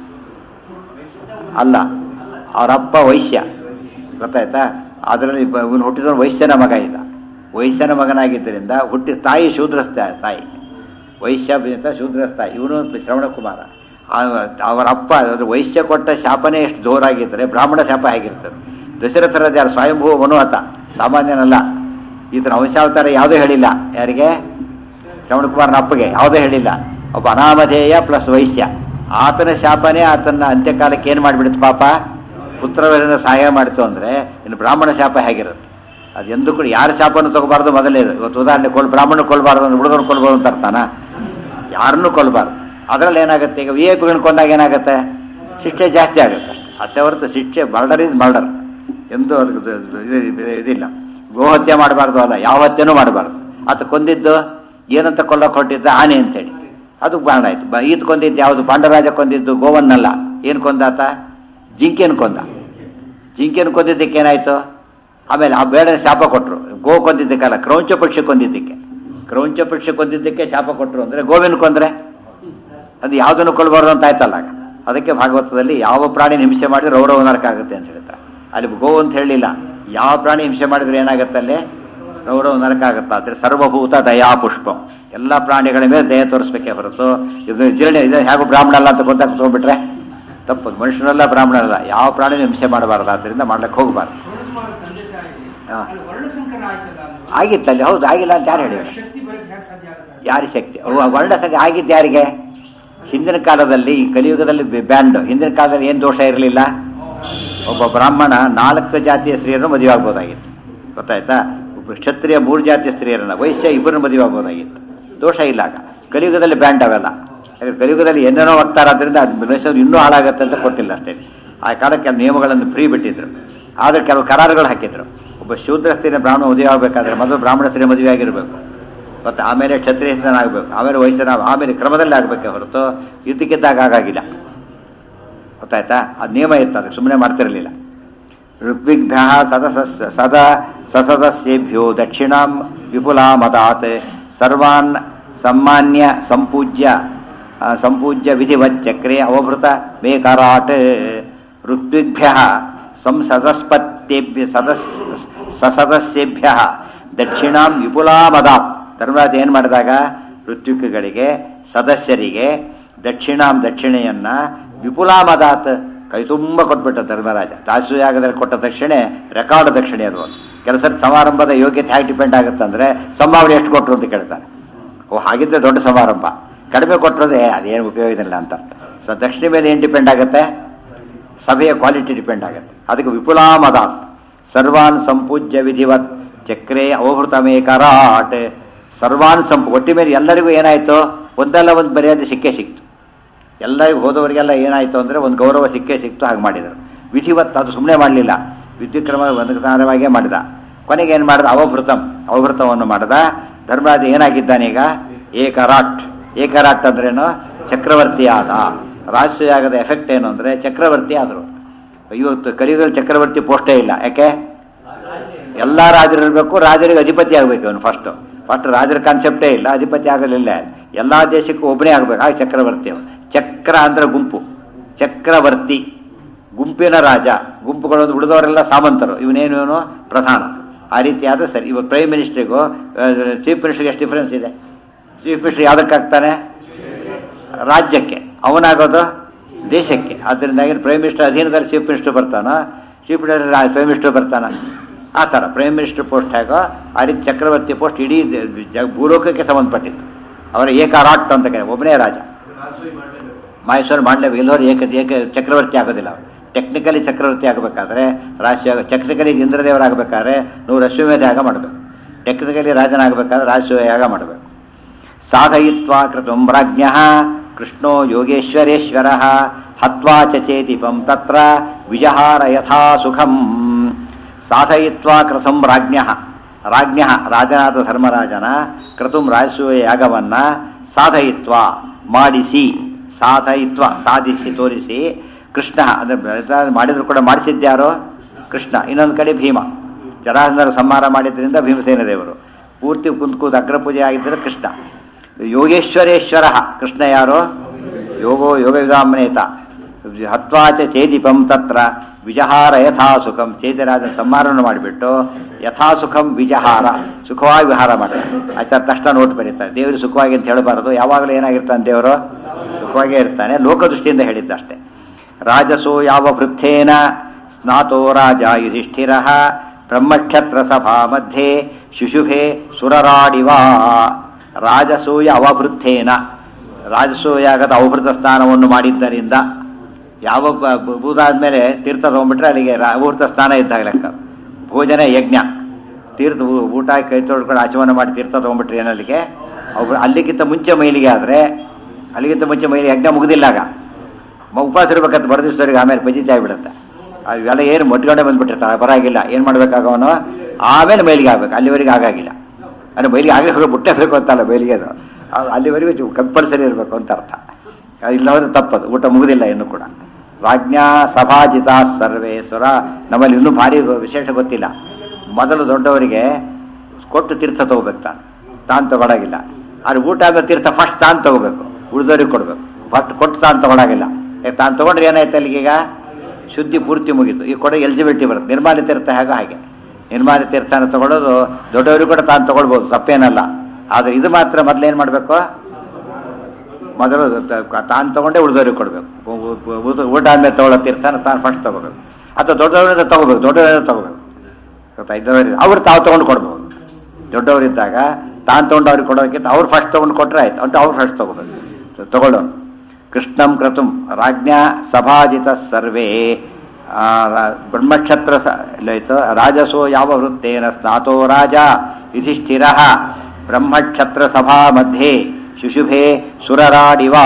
ಅಲ್ಲ ಅವರಪ್ಪ ವೈಶ್ಯ ಗೊತ್ತಾಯ್ತಾ ಅದರಲ್ಲಿ ಇವನು ಹುಟ್ಟಿದ ವೈಶ್ಯನ ಮಗ ಇದ್ದ ವೈಶ್ಯನ ಮಗನಾಗಿದ್ದರಿಂದ ಹುಟ್ಟಿ ತಾಯಿ ಶೂದ್ರಸ್ಥ ತಾಯಿ ವೈಶ್ಯ ಅಂತ ಶೂದ್ರಸ್ಥ ಇವನು ಶ್ರವಣ ಕುಮಾರ ಆ- ಅವರ ಅಪ್ಪ ಅದು ವೈಶ್ಯ ಕೊಟ್ಟ ಶಾಪನೇ ಎಷ್ಟು ಜೋರಾಗಿದ್ದರೆ ಬ್ರಾಹ್ಮಣ ಶಾಪ ಹೇಗಿರ್ತದೆ ದಶರಥರದ ಯಾರು ಸ್ವಯಂಭೂ ಮನುಹತ ಸಾಮಾನ್ಯನಲ್ಲ ಈತನ ವಂಶಾವತಾರ ಯಾವುದೂ ಹೇಳಿಲ್ಲ ಯಾರಿಗೆ ಶ್ರವಣ ಕುಮಾರನ ಅಪ್ಪಗೆ ಯಾವುದೂ ಹೇಳಿಲ್ಲ ಒಬ್ಬ ಅನಾಮಧೇಯ ಪ್ಲಸ್ ವೈಶ್ಯ ಆತನ ಶಾಪನೇ ಆತನ ಅಂತ್ಯಕಾಲಕ್ಕೆ ಏನು ಮಾಡಿಬಿಡುತ್ತೆ ಪಾಪ ಪುತ್ರವರನ್ನ ಸಹಾಯ ಮಾಡಿತು ಅಂದರೆ ಇನ್ನು ಬ್ರಾಹ್ಮಣ ಶಾಪ ಹೇಗಿರುತ್ತೆ ಅದು ಎಂದು ಕೂಡ ಯಾರ ಶಾಪವನ್ನು ತಗೋಬಾರ್ದು ಮೊದಲೇ ಇದು. ಇವತ್ತು ಉದಾಹರಣೆ ಕೊಲ್ ಬ್ರಾಹ್ಮಣ ಕೊಲ್ಬಾರ್ದು ಅಂದ್ರೆ ಹುಡುಗನ ಕೊಲ್ಬೋದು ಅಂತ ಅರ್ಥನಾ ಯಾರನ್ನೂ ಕೊಲ್ಬಾರ್ದು ಅದರಲ್ಲಿ ಏನಾಗುತ್ತೆ ಈಗ ವಿ ಐ ಪಿಗಳನ್ನ ಕೊಂದಾಗ ಏನಾಗುತ್ತೆ ಶಿಕ್ಷೆ ಜಾಸ್ತಿ ಆಗುತ್ತೆ ಅಷ್ಟೇ ಅಷ್ಟೇ ಹೊರತು ಶಿಕ್ಷೆ ಮರ್ಡರ್ ಇಸ್ ಮರ್ಡರ್ ಎಂದು ಅದಕ್ಕೆ ಇದು- ಇದು- ಇದು- ಇದಿಲ್ಲ ಗೋಹತ್ಯೆ ಮಾಡಬಾರ್ದು ಅಲ್ಲ ಯಾವ ಹತ್ಯೆನೂ ಮಾಡಬಾರ್ದು ಆತ ಕೊಂದಿದ್ದು ಏನಂತ ಕೊಲ್ಲಕ್ಕೆ ಹೊರಟಿದ್ದ ಆನೆ ಅಂತೇಳಿ ಅದು ಬಾಣ ಆಯ್ತು ಬ- ಈತ ಕೊಂದಿದ್ದು ಯಾವುದು ಪಾಂಡರಾಜ ಕೊಂದಿದ್ದು ಗೋವನ್ನಲ್ಲ ಏನು ಕೊಂದಾತ ಜಿಂಕೆನ ಕೊಂದ ಜಿಂಕೆನ ಕೊಂದಿದ್ದಕ್ಕೆ ಏನಾಯ್ತು ಆಮೇಲೆ ಆ ಬೇಡ ಶಾಪ ಕೊಟ್ಟರು ಗೋ ಕೊಂದಿದ್ದಕ್ಕಲ್ಲ ಕ್ರೌಂಚ ಪಕ್ಷಿ ಕೊಂದಿದ್ದಕ್ಕೆ ಕ್ರೌಂಚ ಪಕ್ಷಿ ಕೊಂದಿದ್ದಕ್ಕೆ ಶಾಪ ಕೊಟ್ಟರು ಅಂದರೆ ಗೋವಿನ ಕೊಂದ್ರೆ ಅದು ಯಾವುದನ್ನು ಕೊಲ್ಬಾರ್ದು ಅಂತ ಆಯ್ತಲ್ಲ ಆಗ. ಅದಕ್ಕೆ ಭಾಗವತದಲ್ಲಿ ಯಾವ ಪ್ರಾಣಿ ಹಿಂಸೆ ಮಾಡಿದ್ರೆ ರೌರವ ನರಕ ಆಗುತ್ತೆ ಅಂತ ಹೇಳ್ತಾರೆ ಅಲ್ಲಿ ಗೋ ಅಂತ ಹೇಳಲಿಲ್ಲ ಯಾವ ಪ್ರಾಣಿ ಹಿಂಸೆ ಮಾಡಿದ್ರೆ ಏನಾಗುತ್ತೆ ಅಲ್ಲಿ ರೌರವ ನರಕ ಆಗುತ್ತೆ ಆದರೆ ಸರ್ವಭೂತ ದಯಾ ಪುಷ್ಪಂ ಎಲ್ಲ ಪ್ರಾಣಿಗಳ ಮೇಲೆ ದಯ ತೋರಿಸ್ಬೇಕೇ ಹೊರತು ಇದು ಜೀರ್ಣ ಇದು ಹೇಗೂ ಬ್ರಾಹ್ಮಣ ಅಲ್ಲ ಅಂತ ಗೊತ್ತಾಗ ತೊಗೊಂಡ್ಬಿಟ್ರೆ ತಪ್ಪು ಮನುಷ್ಯನಲ್ಲ ಬ್ರಾಹ್ಮಣರಲ್ಲ ಯಾವ ಪ್ರಾಣಿನೂ ಹಿಂಸೆ ಮಾಡಬಾರ್ದು ಆದ್ದರಿಂದ ಮಾಡ್ಲಿಕ್ಕೆ ಹೋಗಬಾರ್ದು ಶಿವಕುಮಾರ ತಂದೆ ತಾಯಿ ಹಾ. ಅಲ್ಲಿ ವರ್ಣಸಂಕರ ಆಯ್ತದ ಅಲ್ವಾ? ಆಗಿತ್ತಲ್ಲಿ ಹೌದು ಆಗಿಲ್ಲ ಅಂತ ಯಾರು ಹೇಳಿದ್ರು ಶಕ್ತಿ ಬರಕ್ಕೆ ಹೇಗೆ ಸಾಧ್ಯ ಆಗುತ್ತೆ ಯಾರಿ ಶಕ್ತಿ ಅವು ಆ ವರ್ಣ ಸಂಖ್ಯೆ ಆಗಿದ್ದು ಯಾರಿಗೆ ಹಿಂದಿನ ಕಾಲದಲ್ಲಿ ಈ ಕಲಿಯುಗದಲ್ಲಿ ಬ್ಯಾಂಡ್ ಹಿಂದಿನ ಕಾಲದಲ್ಲಿ ಏನು ದೋಷ ಇರಲಿಲ್ಲ ಒಬ್ಬ ಬ್ರಾಹ್ಮಣ ನಾಲ್ಕು ಜಾತಿಯ ಸ್ತ್ರೀಯರನ್ನು ಮದುವೆ ಆಗ್ಬೋದಾಗಿತ್ತು ಗೊತ್ತಾಯ್ತಾ ಒಬ್ಬ ಕ್ಷತ್ರಿಯ ಮೂರು ಜಾತಿಯ ಸ್ತ್ರೀಯರನ್ನ ವೈಶ್ಯ ಇಬ್ಬರನ್ನು ಮದುವೆ ಆಗ್ಬೋದಾಗಿತ್ತು ದೋಷ ಇಲ್ಲ ಆಗ ಕಲಿಯುಗದಲ್ಲಿ ಬ್ಯಾಂಡ್ ಅವೆಲ್ಲ ಯಾಕಂದ್ರೆ ಕಲಿಯುಗದಲ್ಲಿ ಏನೇನೋ ಹೋಗ್ತಾರಾದ್ರಿಂದ ಅದು ಮನುಷ್ಯರು ಇನ್ನೂ ಹಾಳಾಗತ್ತೆ ಅಂತ ಕೊಟ್ಟಿಲ್ಲ ಅಷ್ಟೇ ಆ ಕಾಲಕ್ಕೆ ಕೆಲವು ನಿಯಮಗಳನ್ನು ಫ್ರೀ ಬಿಟ್ಟಿದ್ರು ಆದರೆ ಕೆಲವು ಕರಾರುಗಳು ಹಾಕಿದ್ರು ಒಬ್ಬ ಶೂದ್ರ ಸ್ತ್ರೀನ ಬ್ರಾಹ್ಮಣ ಮದುವೆ ಆಗಬೇಕಾದ್ರೆ ಮೊದಲು ಬ್ರಾಹ್ಮಣ ಸ್ತ್ರೀ ಮದುವೆ ಆಗಿರಬೇಕು ಮತ್ತು ಆಮೇಲೆ ಕ್ಷತ್ರಿಯ ಆಗಬೇಕು ಆಮೇಲೆ ವಯಸ್ಸನ ಆಮೇಲೆ ಕ್ರಮದಲ್ಲಿ ಆಗಬೇಕೆ ಹೊರತು ಇದ್ದಕ್ಕಿದ್ದಾಗ ಆಗಾಗಿಲ್ಲ ಗೊತ್ತಾಯ್ತಾ ಅದು ನಿಯಮ ಇತ್ತು ಅದಕ್ಕೆ ಸುಮ್ಮನೆ ಮಾಡ್ತಿರಲಿಲ್ಲ ಋಗ್ವಿಗ್ಭ್ಯ ಸದಸ ಸದ ಸಸದಸ್ಯೇಭ್ಯೋ ದಕ್ಷಿಣಾಂ ವಿಪುಲಾ ಮದಾತ್ ಸರ್ವಾನ್ ಸಮ್ಮಾನ್ಯ ಸಂಪೂಜ್ಯ ಆ, ಸಂಪೂಜ್ಯ ವಿಧಿವಚ್ಚಕ್ರೆ ಅವಭೃತ ಮೇಕರಾಟ್ ಋಗ್ವಿಗ್ಭ್ಯ ಸಂಸದಸ್ಪತ್ಯೇಭ್ಯ ಸದಸ್ ಸಸದಸ್ಯೇಭ್ಯ ದಕ್ಷಿಣಾಂ ವಿಪುಲಾ ಮದಾತ್ ಧರ್ಮರಾಜ ಏನು ಮಾಡಿದಾಗ ಋತ್ವಿಕ್ಗಳಿಗೆ ಸದಸ್ಯರಿಗೆ ದಕ್ಷಿಣಾಂ ದಕ್ಷಿಣೆಯನ್ನ ವಿಪುಲಾ ಮದಾತ್ ಕೈ ತುಂಬ ಕೊಟ್ಬಿಟ್ಟ ಧರ್ಮರಾಜ ದಾಸಯಾಗದಲ್ಲಿ ಕೊಟ್ಟ ದಕ್ಷಿಣೆ ರೆಕಾರ್ಡ್ ದಕ್ಷಿಣೆ ಅದು ಕೆಲಸ ಸಮಾರಂಭದ ಯೋಗ್ಯತೆ ಹೇಗೆ ಡಿಪೆಂಡ್ ಆಗುತ್ತಂದ್ರೆ ಸಂಭಾವನೆ ಎಷ್ಟು ಕೊಟ್ಟರು ಅಂತ ಕೇಳ್ತಾರೆ ಓ ಹಾಗಿದ್ರೆ ದೊಡ್ಡ ಸಮಾರಂಭ ಕಡಿಮೆ ಕೊಟ್ಟರೆ ಅದೇನು ಉಪಯೋಗ ಇಲ್ಲ ಅಂತ ಸೊ ದಕ್ಷಿಣೆ ಮೇಲೆ ಏನು ಡಿಪೆಂಡ್ ಆಗುತ್ತೆ ಸಭೆಯ ಕ್ವಾಲಿಟಿ ಡಿಪೆಂಡ್ ಆಗುತ್ತೆ ಅದಕ್ಕೆ ವಿಪುಲಾ ಮದಾತ್ ಸರ್ವಾನ್ ಸಂಪೂಜ್ಯ ವಿಧಿವತ್ ಚಕ್ರೇ ಅವಭೃತಮೇ ಕರಾಟ್ ಸರ್ವಾನ್ ಸಂಪು ಒಟ್ಟಿ ಮೇಲೆ ಎಲ್ಲರಿಗೂ ಏನಾಯ್ತು ಒಂದಲ್ಲ ಒಂದು ಮರ್ಯಾದೆ ಸಿಕ್ಕೇ ಸಿಕ್ತು ಎಲ್ಲರಿಗೂ ಹೋದವರಿಗೆಲ್ಲ ಏನಾಯ್ತು ಅಂದರೆ ಒಂದು ಗೌರವ ಸಿಕ್ಕೇ ಸಿಕ್ತು ಹಾಗೆ ಮಾಡಿದರು ವಿಧಿವತ್ ಅದು ಸುಮ್ಮನೆ ಮಾಡಲಿಲ್ಲ ವಿದ್ಯುಕ್ರಮ ಅನುಸಾರವಾಗಿಯೇ ಮಾಡಿದ ಕೊನೆಗೆ ಏನು ಮಾಡಿದ ಅವಭೃತಂ ಅವಭೃತವನ್ನು ಮಾಡಿದ ಧರ್ಮರಾಜ ಏನಾಗಿದ್ದಾನೀಗ ಏಕರಾಟ್ ಏಕರಾಟ್ ಅಂದ್ರೇನು ಚಕ್ರವರ್ತಿ ಆದ ರಾಷ್ಟ್ರೀಯಾಗದ ಎಫೆಕ್ಟ್ ಏನು ಅಂದರೆ ಚಕ್ರವರ್ತಿ ಆದರು ಇವತ್ತು ಕಲಿಯುಗದಲ್ಲಿ ಚಕ್ರವರ್ತಿ ಪೋಸ್ಟೇ ಇಲ್ಲ ಯಾಕೆ ಎಲ್ಲ ರಾಜರು ಇರಬೇಕು ರಾಜರಿಗೆ ಅಧಿಪತಿ ಆಗಬೇಕು ಅವನು ಫಸ್ಟು ಫಸ್ಟ್ ರಾಜರ ಕಾನ್ಸೆಪ್ಟೇ ಇಲ್ಲ ಅಧಿಪತಿ ಆಗಲಿಲ್ಲ ಎಲ್ಲ ದೇಶಕ್ಕೂ ಒಬ್ಬನೇ ಆಗ್ಬೇಕು ಆಗ ಚಕ್ರವರ್ತಿ ಅವನು ಚಕ್ರ ಅಂದ್ರೆ ಗುಂಪು ಚಕ್ರವರ್ತಿ ಗುಂಪಿನ ರಾಜ ಗುಂಪುಗಳು ಉಳಿದವರೆಲ್ಲ ಸಾಮಂತರು ಇವನೇನು ಇವನು ಪ್ರಧಾನ ಆ ರೀತಿ ಆದ್ರೆ ಸರಿ ಇವಾಗ ಪ್ರೈಮ್ ಮಿನಿಸ್ಟ್ರಿಗೂ ಚೀಫ್ ಮಿನಿಸ್ಟ್ರಿಗೆ ಎಷ್ಟು ಡಿಫರೆನ್ಸ್ ಇದೆ ಚೀಫ್ ಮಿನಿಸ್ಟರ್ ಯಾವುದಕ್ಕಾಗ್ತಾನೆ ರಾಜ್ಯಕ್ಕೆ ಅವನಾಗೋದು ದೇಶಕ್ಕೆ ಅದರಿಂದಾಗಿ ಪ್ರೈಮ್ ಮಿನಿಸ್ಟರ್ ಅಧೀನದಲ್ಲಿ ಚೀಫ್ ಮಿನಿಸ್ಟರ್ ಬರ್ತಾನ ಚೀಫ್ ಮಿನಿಸ್ಟರ್ ಪ್ರೈಮ್ ಮಿನಿಸ್ಟರ್ ಬರ್ತಾನ ಆ ಥರ ಪ್ರೈಮ್ ಮಿನಿಸ್ಟರ್ ಪೋಸ್ಟ್ ಹೇಗೋ ಆ ರೀತಿ ಚಕ್ರವರ್ತಿ ಪೋಸ್ಟ್ ಇಡೀ ದ- ಜ ಭೂಲೋಕಕ್ಕೆ ಸಂಬಂಧಪಟ್ಟಿತ್ತು ಅವರ ಏಕಾರಾಟ್ ಅಂತ ಕರೆ ಒಬ್ಬನೇ ರಾಜ ಮಹೇಶ್ವರ ಮಾಡಲೇಬೇಕು ಎಲ್ಲರೂ ಏಕ ಏಕ ಚಕ್ರವರ್ತಿ ಆಗೋದಿಲ್ಲ ಅವರು ಟೆಕ್ನಿಕಲಿ ಚಕ್ರವರ್ತಿ ಆಗಬೇಕಾದ್ರೆ ರಾಷ್ಟ್ರೀಯ ಟೆಕ್ನಿಕಲಿ ಇಂದ್ರದೇವರಾಗಬೇಕಾದ್ರೆ ನೀವು ರಶ್ವಮೇಧ ಯಾಗ ಮಾಡಬೇಕು ಟೆಕ್ನಿಕಲಿ ರಾಜನಾಗಬೇಕಾದ್ರೆ ರಾಷ್ಟ್ರೀಯ ಯಾಗ ಮಾಡಬೇಕು ಸಾಧಯಿತ್ವಾ ಕೃತಂ ರಾಜ್ಞ ಕೃಷ್ಣೋ ಯೋಗೇಶ್ವರೇಶ್ವರ ಹತ್ವಾ ಚೇತಿಪಂ ತತ್ರ ವಿಜಹಾರ ಯಥಾ ಸುಖಂ ಸಾಧಯಿತ್ವಾ ಕೃತಂ ರಾಜ್ಞ ರಾಜ್ಞ ರಾಜನಾದ ಧರ್ಮರಾಜನ ಕೃತಂ ರಾಜಸೂಯ ಯಾಗವನ್ನ ಸಾಧಯಿತ್ವ ಮಾಡಿಸಿ ಸಾಧಯಿತ್ವ ಸಾಧಿಸಿ ತೋರಿಸಿ ಕೃಷ್ಣ ಅಂದ್ರೆ ಮಾಡಿದ್ರು ಕೂಡ ಮಾಡಿಸಿದ್ಯಾರೋ ಕೃಷ್ಣ ಇನ್ನೊಂದು ಕಡೆ ಭೀಮ ಜರಾಸಂಧರ ಸಂಹಾರ ಮಾಡಿದ್ರಿಂದ ಭೀಮಸೇನ ದೇವರು ಪೂರ್ತಿ ಕುಂತ್ಕೂದು ಅಗ್ರಪೂಜೆ ಆಗಿದ್ದರೆ ಕೃಷ್ಣ ಯೋಗೇಶ್ವರೇಶ್ವರ ಕೃಷ್ಣ ಯಾರೋ ಯೋಗೋ ಯೋಗ ವಿಧಾಮನೇತ ಹತ್ವಾಚ ಚೇದಿಪಂ ತತ್ರ ವಿಜಹಾರ ಯಥಾ ಸುಖಂ ಚೇತರಾಜನ ಸಂಹಾರವನ್ನು ಮಾಡಿಬಿಟ್ಟು ಯಥಾ ಸುಖಂ ವಿಜಹಾರ ಸುಖವಾಗಿ ವಿಹಾರ ಮಾಡ್ತಾರೆ ಆಚಾರ ತಕ್ಷಣ ನೋಟ್ ಬರೀತಾರೆ ದೇವರು ಸುಖವಾಗಿ ಅಂತ ಹೇಳಬಾರದು ಯಾವಾಗಲೂ ಏನಾಗಿರ್ತಾನೆ ದೇವರು ಸುಖವಾಗೇ ಇರ್ತಾನೆ ಲೋಕದೃಷ್ಟಿಯಿಂದ ಹೇಳಿದ್ದಷ್ಟೇ ರಾಜಸೋ ಯಾವ ವೃದ್ಧೇನ ಸ್ನಾತೋ ರಾಜ ಯುಧಿಷ್ಠಿರ ಬ್ರಹ್ಮಕ್ಷತ್ರ ಸಭಾ ಮಧ್ಯೆ ಶಿಶುಭೆ ಸುರರಾಡಿವ ರಾಜಸೂಯ ಅವಭೃದ್ಧೇನ ರಾಜಸೂಯಾಗದ ಅವಭೃತ ಸ್ನಾನವನ್ನು ಮಾಡಿದ್ದರಿಂದ ಯಾವ ಬ- ಬ- ಬೂದಾದ್ಮೇಲೆ ತೀರ್ಥ ತಗೊಂಡ್ಬಿಟ್ರೆ ಅಲ್ಲಿಗೆ ರಾ- ಅವಭೃತ ಸ್ನಾನ ಇದ್ದಾಗ ಲೆಕ್ಕ ಭೋಜನ ಯಜ್ಞ ತೀರ್ಥ ಊ- ಊಟ ಕೈ ತೊಳ್ಕೊಂಡು ಆಚಮನ ಮಾಡಿ ತೀರ್ಥ ತಗೊಂಡ್ಬಿಟ್ರೆ ಏನಲ್ಲಿಗೆ ಅವ್ರು ಅಲ್ಲಿಗಿಂತ ಮುಂಚೆ ಮೈಲಿಗೆ ಆದರೆ ಅಲ್ಲಿಗಿಂತ ಮುಂಚೆ ಮೈಲಿಗೆ ಯಜ್ಞ ಮುಗಿದಿಲ್ಲಾಗ ಮ- ಉಪವಾಸ ಇರ್ಬೇಕಂತ ಬರೆದಿಸ್ತವ್ರಿಗೆ ಆಮೇಲೆ ಪಜಿತಿ ಆಗಿಬಿಡುತ್ತೆ ಅವೆಲ್ಲ ಏನು ಮೊಟ್ಕೊಂಡೆ ಬಂದ್ಬಿಟ್ಟಿರ್ತಾರೆ ಬರಾಗಿಲ್ಲ ಏನು ಮಾಡ್ಬೇಕಾಗವನು ಆಮೇಲೆ ಮೈಲಿಗೆ ಆಗ್ಬೇಕು ಅಲ್ಲಿವರೆಗೆ ಆಗಾಗಿಲ್ಲ ಅಂದರೆ ಮೈಲಿಗೆ ಆಗಲಿ ಮುಟ್ಟೆ ಬೇಕು ಅಂತಲ್ಲ ಮೈಲಿಗೆ ಅದು ಅವ್- ಅಲ್ಲಿವರೆಗೂ ಕಂಪಲ್ಸರಿ ಇರಬೇಕು ಅಂತ ಅರ್ಥ ಇಲ್ಲವರೆ ತಪ್ಪದು ಊಟ ಮುಗುದಿಲ್ಲ ಇನ್ನು ಕೂಡ ರಾಜ್ಞಾ ಸಭಾಜಿತ ಸರ್ವೇ ಸ್ವರ ನಮ್ಮಲ್ಲಿ ಇನ್ನೂ ಭಾರಿ ವಿಶೇಷ ಗೊತ್ತಿಲ್ಲ ಮೊದಲು ದೊಡ್ಡವರಿಗೆ ಕೊಟ್ಟು ತೀರ್ಥ ತಗೋಬೇಕು ತಾನು ತಾನು ತಗೊಳಗಿಲ್ಲ ಆದ್ರೆ ಊಟ ಆದ ತೀರ್ಥ ಫಸ್ಟ್ ತಾನು ತಗೋಬೇಕು ಉಳಿದವ್ರಿಗೆ ಕೊಡಬೇಕು ಫಸ್ಟ್ ಕೊಟ್ಟು ತಾನು ತಗೊಳಗಿಲ್ಲ ಯಾಕೆ ತಾನು ತಗೊಂಡ್ರೆ ಏನಾಯ್ತು ಅಲ್ಲಿಗೀಗ ಶುದ್ಧಿ ಪೂರ್ತಿ ಮುಗೀತು ಈ ಕೊಡ ಎಲಿಜಿಬಿಲಿಟಿ ಬರುತ್ತೆ ನಿರ್ಮಾಣ ತೀರ್ಥ ಹೇಗೋ ಹಾಗೆ ನಿರ್ಮಾಣ ತೀರ್ಥನ ತಗೊಳ್ಳೋದು ದೊಡ್ಡವರಿಗೂ ಕೂಡ ತಾನು ತಗೊಳ್ಬೋದು ತಪ್ಪೇನಲ್ಲ ಆದರೆ ಇದು ಮಾತ್ರ ಮೊದಲೇನು ಮಾಡಬೇಕು ಮೊದಲು ತ- ತಾನು ತಗೊಂಡೇ ಉಳಿದವ್ರಿಗೆ ಕೊಡಬೇಕು ಊಟ ಆದ್ಮೇಲೆ ತಗೊಳ್ಳೋ ತೀರ್ಥನ ತಾನು ಫಸ್ಟ್ ತಗೋಬೇಕು ಅಥವಾ ದೊಡ್ಡವರಿಂದ ತಗೋಬೇಕು ದೊಡ್ಡವರಿಂದ ತಗೋಬೇಕು ಗೊತ್ತಾ ಇದ್ದವರಿಗೆ ಅವ್ರು ತಾವು ತಗೊಂಡು ಕೊಡ್ಬೋದು ದೊಡ್ಡವರಿದ್ದಾಗ ತಾನು ತಗೊಂಡು ಅವ್ರಿಗೆ ಕೊಡೋದಕ್ಕಿಂತ ಅವ್ರು ಫಸ್ಟ್ ತಗೊಂಡು ಕೊಟ್ರೆ ಆಯ್ತು ಅಂತ ಅವ್ರು ಫಸ್ಟ್ ತಗೋಬೇಕು ತಗೊಳ್ಳೋನು ಕೃಷ್ಣಂ ಕ್ರತುಂ ರಾಜ್ಞಾ ಸಭಾಜಿತ ಸರ್ವೇ ಆ, ರ- ಬ್ರಹ್ಮಕ್ಷತ್ರ ಸ ಇಲ್ಲಾಯ್ತು ರಾಜಸೋ ಯಾವ ವೃತ್ತೇನ ಸ್ನಾತೋ ರಾಜ ಯುಧಿಷ್ಠಿರ ಬ್ರಹ್ಮಕ್ಷತ್ರ ಸಭಾ ಮಧ್ಯೆ ಶಿಶುಭೆ ಸುರರಾಡಿವಾ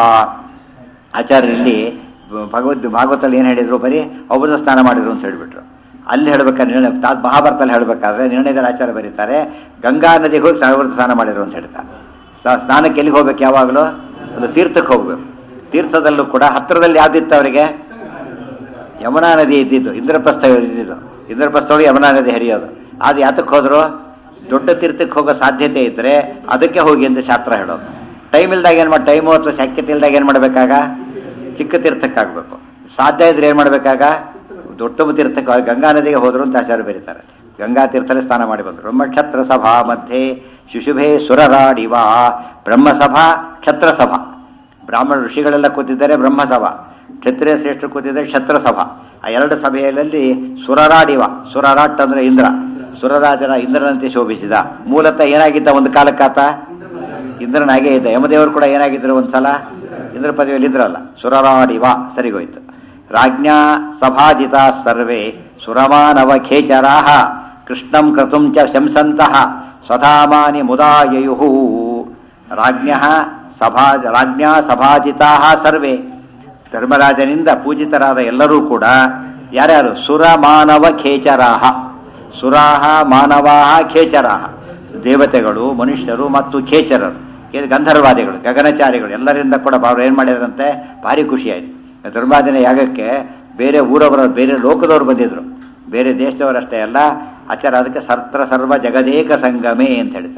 ಆಚಾರ್ಯರಲ್ಲಿ ಭಗವದ್ ಭಾಗವತಲ್ಲಿ ಏನು ಹೇಳಿದ್ರು ಬರೀ ಅಮೃತ ಸ್ನಾನ ಮಾಡಿದ್ರು ಅಂತ ಹೇಳಿಬಿಟ್ರು ಅಲ್ಲಿ ಹೇಳ್ಬೇಕಾದ್ರೆ ನಿರ್ಣಯ ತಾ ಮಹಾಭಾರತಲ್ಲಿ ಹೇಳ್ಬೇಕಾದ್ರೆ ನಿರ್ಣಯದಲ್ಲಿ ಆಚಾರ್ಯ ಬರೀತಾರೆ ಗಂಗಾ ನದಿಗೆ ಹೋಗಿ ಅಮೃತ ಸ್ನಾನ ಮಾಡಿದ್ರು ಅಂತ ಹೇಳ್ತಾರೆ ಸ- ಸ್ನಾನಕ್ಕೆ ಎಲ್ಲಿಗೆ ಹೋಗ್ಬೇಕು ಯಾವಾಗಲೂ ಒಂದು ತೀರ್ಥಕ್ಕೆ ಹೋಗ್ಬೇಕು ತೀರ್ಥದಲ್ಲೂ ಕೂಡ ಹತ್ತಿರದಲ್ಲಿ ಯಾವ್ದಿತ್ತು ಅವರಿಗೆ ಯಮುನಾ ನದಿ ಇದ್ದಿದ್ದು ಇಂದ್ರಪ್ರಸ್ಥ ಇದ್ದಿದ್ದು ಇಂದ್ರಪ್ರಸ್ಥ ಹೋಗಿ ಯಮುನಾ ನದಿ ಹರಿಯೋದು ಅದು ಯಾತಕ್ಕೆ ಹೋದ್ರು ದೊಡ್ಡ ತೀರ್ಥಕ್ಕೆ ಹೋಗೋ ಸಾಧ್ಯತೆ ಇದ್ರೆ ಅದಕ್ಕೆ ಹೋಗಿ ಅಂತ ಶಾಸ್ತ್ರ ಹೇಳೋದು ಟೈಮ್ ಇಲ್ದಾಗ ಏನು ಮಾಡಿ ಟೈಮು ಅಥವಾ ಶಕ್ಯತೆ ಇಲ್ದಾಗ ಏನು ಮಾಡಬೇಕಾಗ ಚಿಕ್ಕ ತೀರ್ಥಕ್ಕೆ ಆಗ್ಬೇಕು ಸಾಧ್ಯ ಇದ್ರೆ ಏನು ಮಾಡಬೇಕಾಗ ದೊಡ್ಡ ತೀರ್ಥಕ್ಕೆ ಗಂಗಾ ನದಿಗೆ ಹೋದ್ರು ಅಂತ ಆಚಾರ್ಯ ಬರೀತಾರೆ ಗಂಗಾ ತೀರ್ಥದಲ್ಲಿ ಸ್ನಾನ ಮಾಡಿ ಬಂದರು ಬ್ರಹ್ಮಕ್ಷತ್ರ ಸಭಾ ಮಧ್ಯೆ ಶಿಶುಭೆ ಸುರರಾಡಿವ ಬ್ರಹ್ಮಸಭಾ ಕ್ಷತ್ರ ಸಭಾ ಬ್ರಾಹ್ಮಣ ಋಷಿಗಳೆಲ್ಲ ಕೂತಿದ್ದಾರೆ ಬ್ರಹ್ಮಸಭಾ ಕ್ಷತ್ರಿಯ ಶ್ರೇಷ್ಠರು ಕೂತಿದ್ದಾರೆ ಕ್ಷತ್ರ ಸಭಾ ಆ ಎರಡು ಸಭೆಯಲ್ಲಿ ಸುರರಾಡಿವ ಸುರರಾಟ್ ಅಂದ್ರೆ ಇಂದ್ರ ಸುರರಾಜನ ಇಂದ್ರನಂತೆ ಶೋಭಿಸಿದ ಮೂಲತಃ ಏನಾಗಿದ್ದ ಒಂದು ಕಾಲಕ್ಕಾತ ಇಂದ್ರನಾಗೇ ಇದ್ದ ಯಮದೇವರು ಕೂಡ ಏನಾಗಿದ್ರು ಒಂದ್ಸಲ ಇಂದ್ರ ಪದವಿಯಲ್ಲಿ ಇದ್ರಲ್ಲ ಸುರರಾಡಿವ ಸರಿಗೋಯ್ತು ರಾಜ್ಞಾ ಸಭಾಜಿತ ಸರ್ವೇ ಸುರಮಾನವ ಖೇಚರಾಹ ಕೃಷ್ಣಂ ಕ್ರತುಂ ಚ ಶಂಸಂತಹ ಸ್ವಧಾಮಾನಿ ಮುದಾಯಯು ರಾಜ್ಞ ಸಭಾ ರಾಜ್ಞಾ ಸಭಾಜಿತಾ ಸರ್ವೇ ಧರ್ಮರಾಜನಿಂದ ಪೂಜಿತರಾದ ಎಲ್ಲರೂ ಕೂಡ ಯಾರ್ಯಾರು ಸುರ ಮಾನವ ಖೇಚರಾಹ ಸುರಾಹ ಮಾನವಾಹ ಖೇಚರಾಹ ದೇವತೆಗಳು ಮನುಷ್ಯರು ಮತ್ತು ಖೇಚರರು ಇದು ಗಂಧರ್ವಾದಿಗಳು ಗಗನಚಾರಿಗಳು ಎಲ್ಲರಿಂದ ಕೂಡ ಅವರು ಏನು ಮಾಡಿದ್ರಂತೆ ಭಾರಿ ಖುಷಿಯಾಯಿತು ಧರ್ಮರಾಜನ ಯಾಗಕ್ಕೆ ಬೇರೆ ಊರವರು ಬೇರೆ ಲೋಕದವರು ಬಂದಿದ್ರು ಬೇರೆ ದೇಶದವರಷ್ಟೇ ಅಲ್ಲ ಆಚಾರ ಅದಕ್ಕೆ ಸರ್ತ್ರ ಸರ್ವ ಜಗದೇಕ ಸಂಗಮೇ ಅಂತ ಹೇಳ್ತಾರೆ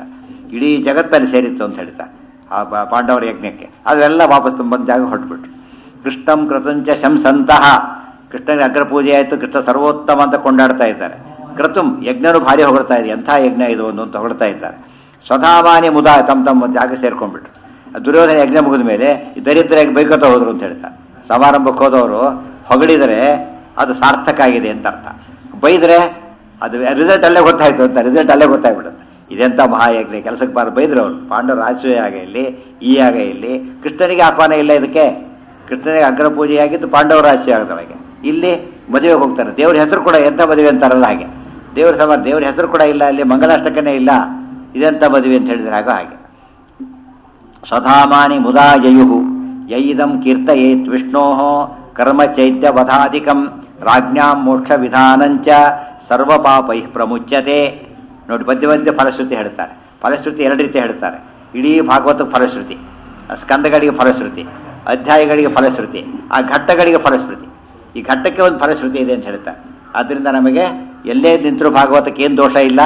ಇಡೀ ಜಗತ್ತಲ್ಲಿ ಸೇರಿತ್ತು ಅಂತ ಹೇಳ್ತಾ ಆ ಪಾ- ಪಾಂಡವರ ಯಜ್ಞಕ್ಕೆ ಅದೆಲ್ಲ ವಾಪಸ್ ಬಂದ ಜಾಗ ಹೊರಟ್ಬಿಟ್ರು ಕೃಷ್ಣಂ ಕೃತಂಚ ಶಂಸಂತಹ ಕೃಷ್ಣನಿಗೆ ಅಗ್ರ ಪೂಜೆ ಆಯಿತು ಕೃಷ್ಣ ಸರ್ವೋತ್ತಮ ಅಂತ ಕೊಂಡಾಡ್ತಾ ಇದ್ದಾರೆ ಕೃತುಂ ಯಜ್ಞನು ಭಾರಿ ಹೊಗಳ್ತಾ ಇದೆ ಎಂಥ ಯಜ್ಞ ಇದು ಒಂದು ಅಂತ ಹೊಗಳ್ತಾ ಇದ್ದಾರೆ ಸ್ವಧಾಮಾನಿ ಮುದ ತಮ್ಮ ತಮ್ಮ ಜಾಗ ಸೇರ್ಕೊಂಡ್ಬಿಟ್ರು ಆ ದುರ್ಯೋಧನ ಯಜ್ಞ ಮುಗಿದ ಮೇಲೆ ಈ ದರಿದ್ರಾಗಿ ಬೈಕೋತ ಹೋದ್ರು ಅಂತ ಹೇಳ್ತಾರೆ ಸಮಾರಂಭಕ್ಕೆ ಹೋದವರು ಹೊಗಳಿದರೆ ಅದು ಸಾರ್ಥಕ ಆಗಿದೆ ಅಂತ ಅರ್ಥ ಬೈದ್ರೆ ಅದು ರಿಸಲ್ಟ್ ಅಲ್ಲೇ ಗೊತ್ತಾಯ್ತು ಅಂತ ರಿಸಲ್ಟ್ ಅಲ್ಲೇ ಗೊತ್ತಾಗ್ಬಿಡುತ್ತೆ ಇದೆಂತ ಮಹಾಯಜ್ಞ ಕೆಲಸಕ್ಕೆ ಬಾರ ಬೈದ್ರು ಅವರು ಪಾಂಡವ ರಾಜಸೂಯ ಆಗ ಇಲ್ಲಿ ಈ ಆಗ ಇಲ್ಲಿ ಕೃಷ್ಣನಿಗೆ ಆಹ್ವಾನ ಇಲ್ಲ ಇದಕ್ಕೆ ಕೃಷ್ಣನಿಗೆ ಅಗ್ರ ಪೂಜೆಯಾಗಿದ್ದು ಪಾಂಡವ ರಾಜಸೂಯ ಆಗದವರಿಗೆ ಇಲ್ಲಿ ಮದುವೆಗೆ ಹೋಗ್ತಾರೆ ದೇವ್ರ ಹೆಸರು ಕೂಡ ಎಂಥ ಮದುವೆ ಅಂತಾರಲ್ಲ ಹಾಗೆ ದೇವ್ರ ಸಮ ದೇವ್ರ ಹೆಸರು ಕೂಡ ಇಲ್ಲ ಅಲ್ಲಿ ಮಂಗಲಾಷ್ಟಕನೇ ಇಲ್ಲ ಇದೆಂಥ ಮದುವೆ ಅಂತ ಹೇಳಿದ್ರೆ ಆಗ ಹಾಗೆ ಸ್ವಧಾಮಾನಿ ಮುದಾ ಯಯು ಯೈದಂ ಕೀರ್ತಯೇತ್ ವಿಷ್ಣೋ ಕರ್ಮ ಚೈತ್ಯ ವಧಾಧಿಕಂ ರಾಜ್ಞಾಂ ಮೋಕ್ಷ ವಿಧಾನಂಚ ಸರ್ವ ಪಾಪೈ ಪ್ರಮುಚ್ಯತೆ ನೋಡಿ ಮಧ್ಯ ಮಧ್ಯ ಫಲಶ್ರುತಿ ಹೇಳ್ತಾರೆ ಫಲಶ್ರುತಿ ಎರಡು ರೀತಿ ಹೇಳ್ತಾರೆ ಇಡೀ ಭಾಗವತ ಫಲಶ್ರುತಿ ಸ್ಕಂದಗಳಿಗೆ ಫಲಶ್ರುತಿ ಅಧ್ಯಾಯಗಳಿಗೆ ಫಲಶ್ರುತಿ ಆ ಘಟ್ಟಗಳಿಗೆ ಫಲಶ್ರುತಿ ಈ ಘಟ್ಟಕ್ಕೆ ಒಂದು ಫಲಶ್ರುತಿ ಇದೆ ಅಂತ ಹೇಳ್ತಾರೆ ಆದ್ದರಿಂದ ನಮಗೆ ಎಲ್ಲೇ ನಿಂತರೂ ಭಾಗವತಕ್ಕೆ ಏನು ದೋಷ ಇಲ್ಲ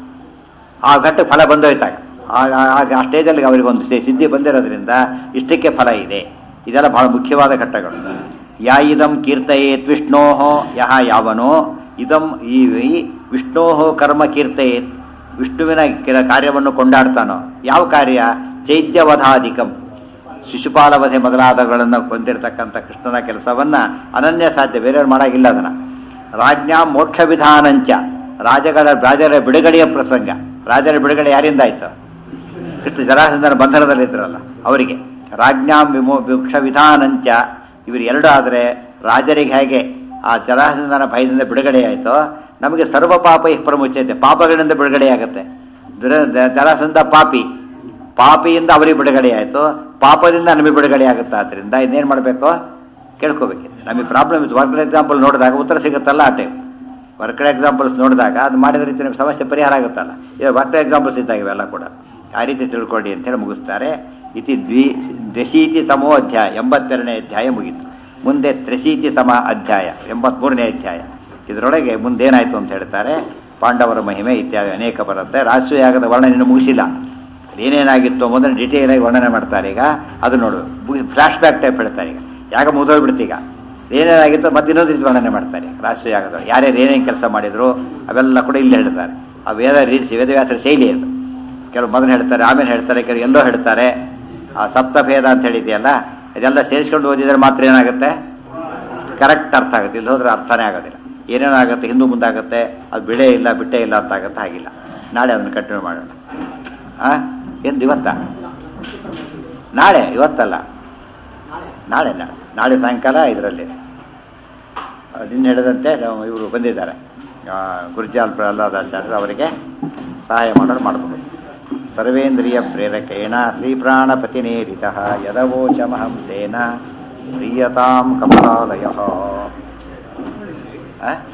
ಆ ಘಟ್ಟಕ್ಕೆ ಫಲ ಬಂದೋಯ್ತಾಗ ಆಗ ಆ ಸ್ಟೇಜಲ್ಲಿ ಅವರಿಗೆ ಒಂದು ಸ್ಥಿ- ಸಿದ್ಧಿ ಬಂದಿರೋದ್ರಿಂದ ಇಷ್ಟಕ್ಕೆ ಫಲ ಇದೆ ಇದೆಲ್ಲ ಬಹಳ ಮುಖ್ಯವಾದ ಘಟ್ಟಗಳು ಯಾ ಇದಂ ಕೀರ್ತಯೇತ್ ವಿಷ್ಣೋಹೋ ಯಹ ಯಾವನೋ ಇದಂ ಈ ಈ ವಿಷ್ಣೋಹೋ ಕರ್ಮ ಕೀರ್ತಯೇತ್ ವಿಷ್ಣುವಿನ ಕಿರ- ಕಾರ್ಯವನ್ನು ಕೊಂಡಾಡ್ತಾನೋ ಯಾವ ಕಾರ್ಯ ಚೈತ್ಯವಧಾಧಿಕಂ ಶಿಶುಪಾಲವಧೆ ಮೊದಲಾದಗಳನ್ನು ಹೊಂದಿರತಕ್ಕಂಥ ಕೃಷ್ಣನ ಕೆಲಸವನ್ನ ಅನನ್ಯ ಸಾಧ್ಯ ಬೇರೆಯವ್ರು ಮಾಡಾಗಿಲ್ಲ ಅದನ್ನ ರಾಜ್ಞಾ ಮೋಕ್ಷ ವಿಧಾನಂಚ ರಾಜಗಳ ರಾಜರ ಬಿಡುಗಡೆಯ ಪ್ರಸಂಗ ರಾಜರ ಬಿಡುಗಡೆ ಯಾರಿಂದ ಆಯ್ತು ಕೃಷ್ಣ ಜರಾಸಂಧನ ಬಂಧನದಲ್ಲಿದ್ದರಲ್ಲ ಅವರಿಗೆ ರಾಜ್ಞಾಂ ವಿಮೋ ಮೋಕ್ಷ ವಿಧಾನಂಚ ಇವರು ಎರಡು ಆದರೆ ರಾಜರಿಗೆ ಹೇಗೆ ಆ ಜರಾಸಂಧನ ಭಯದಿಂದ ಬಿಡುಗಡೆ ಆಯಿತೋ ನಮಗೆ ಸರ್ವ ಪಾಪ ಪ್ರಮುಚ್ಯತೆ ಪಾಪಗಳಿಂದ ಬಿಡುಗಡೆಯಾಗುತ್ತೆ ದುರ- ದ- ಜರಾಸಂಧ ಪಾಪಿ ಪಾಪಿಯಿಂದ ಅವರಿಗೆ ಬಿಡುಗಡೆ ಆಯಿತು ಪಾಪದಿಂದ ನಮಗೆ ಬಿಡುಗಡೆ ಆಗುತ್ತೆ ಆದ್ದರಿಂದ ಇನ್ನೇನು ಮಾಡಬೇಕು ಕೇಳ್ಕೋಬೇಕು ನಮಗೆ ಪ್ರಾಬ್ಲಮ್ ಇತ್ತು ವರ್ಕ್ ಎಕ್ಸಾಂಪಲ್ ನೋಡಿದಾಗ ಉತ್ತರ ಸಿಗುತ್ತಲ್ಲ ಆ ಟೈಮ್ ವರ್ಕ್ ಎಕ್ಸಾಂಪಲ್ಸ್ ನೋಡಿದಾಗ ಅದು ಮಾಡಿದ ರೀತಿ ನಮಗೆ ಸಮಸ್ಯೆ ಪರಿಹಾರ ಆಗುತ್ತಲ್ಲ ಈಗ ವರ್ಕ್ ಎಕ್ಸಾಂಪಲ್ಸ್ ಇದ್ದಾಗ ಇವೆಲ್ಲ ಕೂಡ ಆ ರೀತಿ ತಿಳ್ಕೊಳ್ಳಿ ಅಂತೇಳಿ ಮುಗಿಸ್ತಾರೆ ಇತಿ ದ್ವಿ ದಶೀತಿ ತಮೋ ಅಧ್ಯಾಯ ಎಂಬತ್ತೆರಡನೇ ಅಧ್ಯಾಯ ಮುಗೀತು ಮುಂದೆ ತ್ರಿಶೀತಿ ತಮ ಅಧ್ಯಾಯ ಎಂಬತ್ಮೂರನೇ ಅಧ್ಯಾಯ ಇದರೊಳಗೆ ಮುಂದೇನಾಯ್ತು ಅಂತ ಹೇಳ್ತಾರೆ ಪಾಂಡವರ ಮಹಿಮೆ ಇತ್ಯಾದಿ ಅನೇಕ ಬರುತ್ತೆ ರಾಷ್ಟ್ರೀಯಾಗದ ವರ್ಣನೆ ಮುಗಿಸಿಲ್ಲ ಏನೇನಾಗಿತ್ತು ಮೊದಲು ಡಿಟೇಲ್ ಆಗಿ ವರ್ಣನೆ ಮಾಡ್ತಾರೆ ಈಗ ಅದು ನೋಡು ಫ್ಲಾಶ್ ಬ್ಯಾಕ್ ಟೈಪ್ ಹೇಳ್ತಾರೆ ಈಗ ಯಾಕೆ ಮುಗಿದೋಗ್ಬಿಡ್ತು ಈಗ ಏನೇನಾಗಿತ್ತು ಮತ್ತೆ ಇನ್ನೊಂದು ರೀತಿ ವರ್ಣನೆ ಮಾಡ್ತಾರೆ ರಾಷ್ಟ್ರೀಯ ಆಗದವರು ಯಾರ್ಯಾರು ಏನೇನು ಕೆಲಸ ಮಾಡಿದ್ರು ಅವೆಲ್ಲ ಕೂಡ ಇಲ್ಲಿ ಹೇಳ್ತಾರೆ ಆ ವೇದ ರೀತಿ ವೇದವ್ಯಾಸರ ಶೈಲಿ ಅದು ಕೆಲವು ಮೊದಲು ಹೇಳ್ತಾರೆ ಆಮೇಲೆ ಹೇಳ್ತಾರೆ ಕೆಲವು ಎಲ್ಲೋ ಹೇಳ್ತಾರೆ ಆ ಸಪ್ತಭೇದ ಅಂತ ಹೇಳಿದೆಯಲ್ಲ ಇದೆಲ್ಲ ಸೇರಿಸ್ಕೊಂಡು ಓದಿದ್ರೆ ಮಾತ್ರ ಏನಾಗುತ್ತೆ ಕರೆಕ್ಟ್ ಅರ್ಥ ಆಗುತ್ತೆ ಇಲ್ಲಿ ಹೋದ್ರೆ ಅರ್ಥನೇ ಆಗೋದಿಲ್ಲ ಏನೇನಾಗುತ್ತೆ ಹಿಂದೂ ಮುಂದಾಗುತ್ತೆ ಅದು ಬಿಡೇ ಇಲ್ಲ ಬಿಟ್ಟೇ ಇಲ್ಲ ಅಂತ ಆಗುತ್ತೆ ಹಾಗಿಲ್ಲ ನಾಳೆ ಅದನ್ನು ಕಂಟಿನ್ಯೂ ಮಾಡೋಣ ಆ ಎಂದು ಇವತ್ತ ನಾಳೆ ಇವತ್ತಲ್ಲ ನಾಳೆ ನಾಳೆ ನಾಳೆ ಸಾಯಂಕಾಲ ಇದರಲ್ಲಿ ನಿನ್ನೆ ಹೇಳಿದಂತೆ ಇವರು ಬಂದಿದ್ದಾರೆ ಆ, ಗುರ್ಜಾಲ್ ಪ್ರಹ್ಲಾದಾಚಾರ್ಯರು ಅವರಿಗೆ ಸಹಾಯ ಮಾಡೋರು ಮಾಡ್ಬೋದು ಸರ್ವೇಂದ್ರಿಯ ಪ್ರೇರಕೇಣ ಶ್ರೀಪ್ರಾಣಪತಿನೇರಿತ ಯದವೋಚಮಹಂ ತೇನ ಪ್ರೀಯತಾಂ ಕಮಲಾಲಯ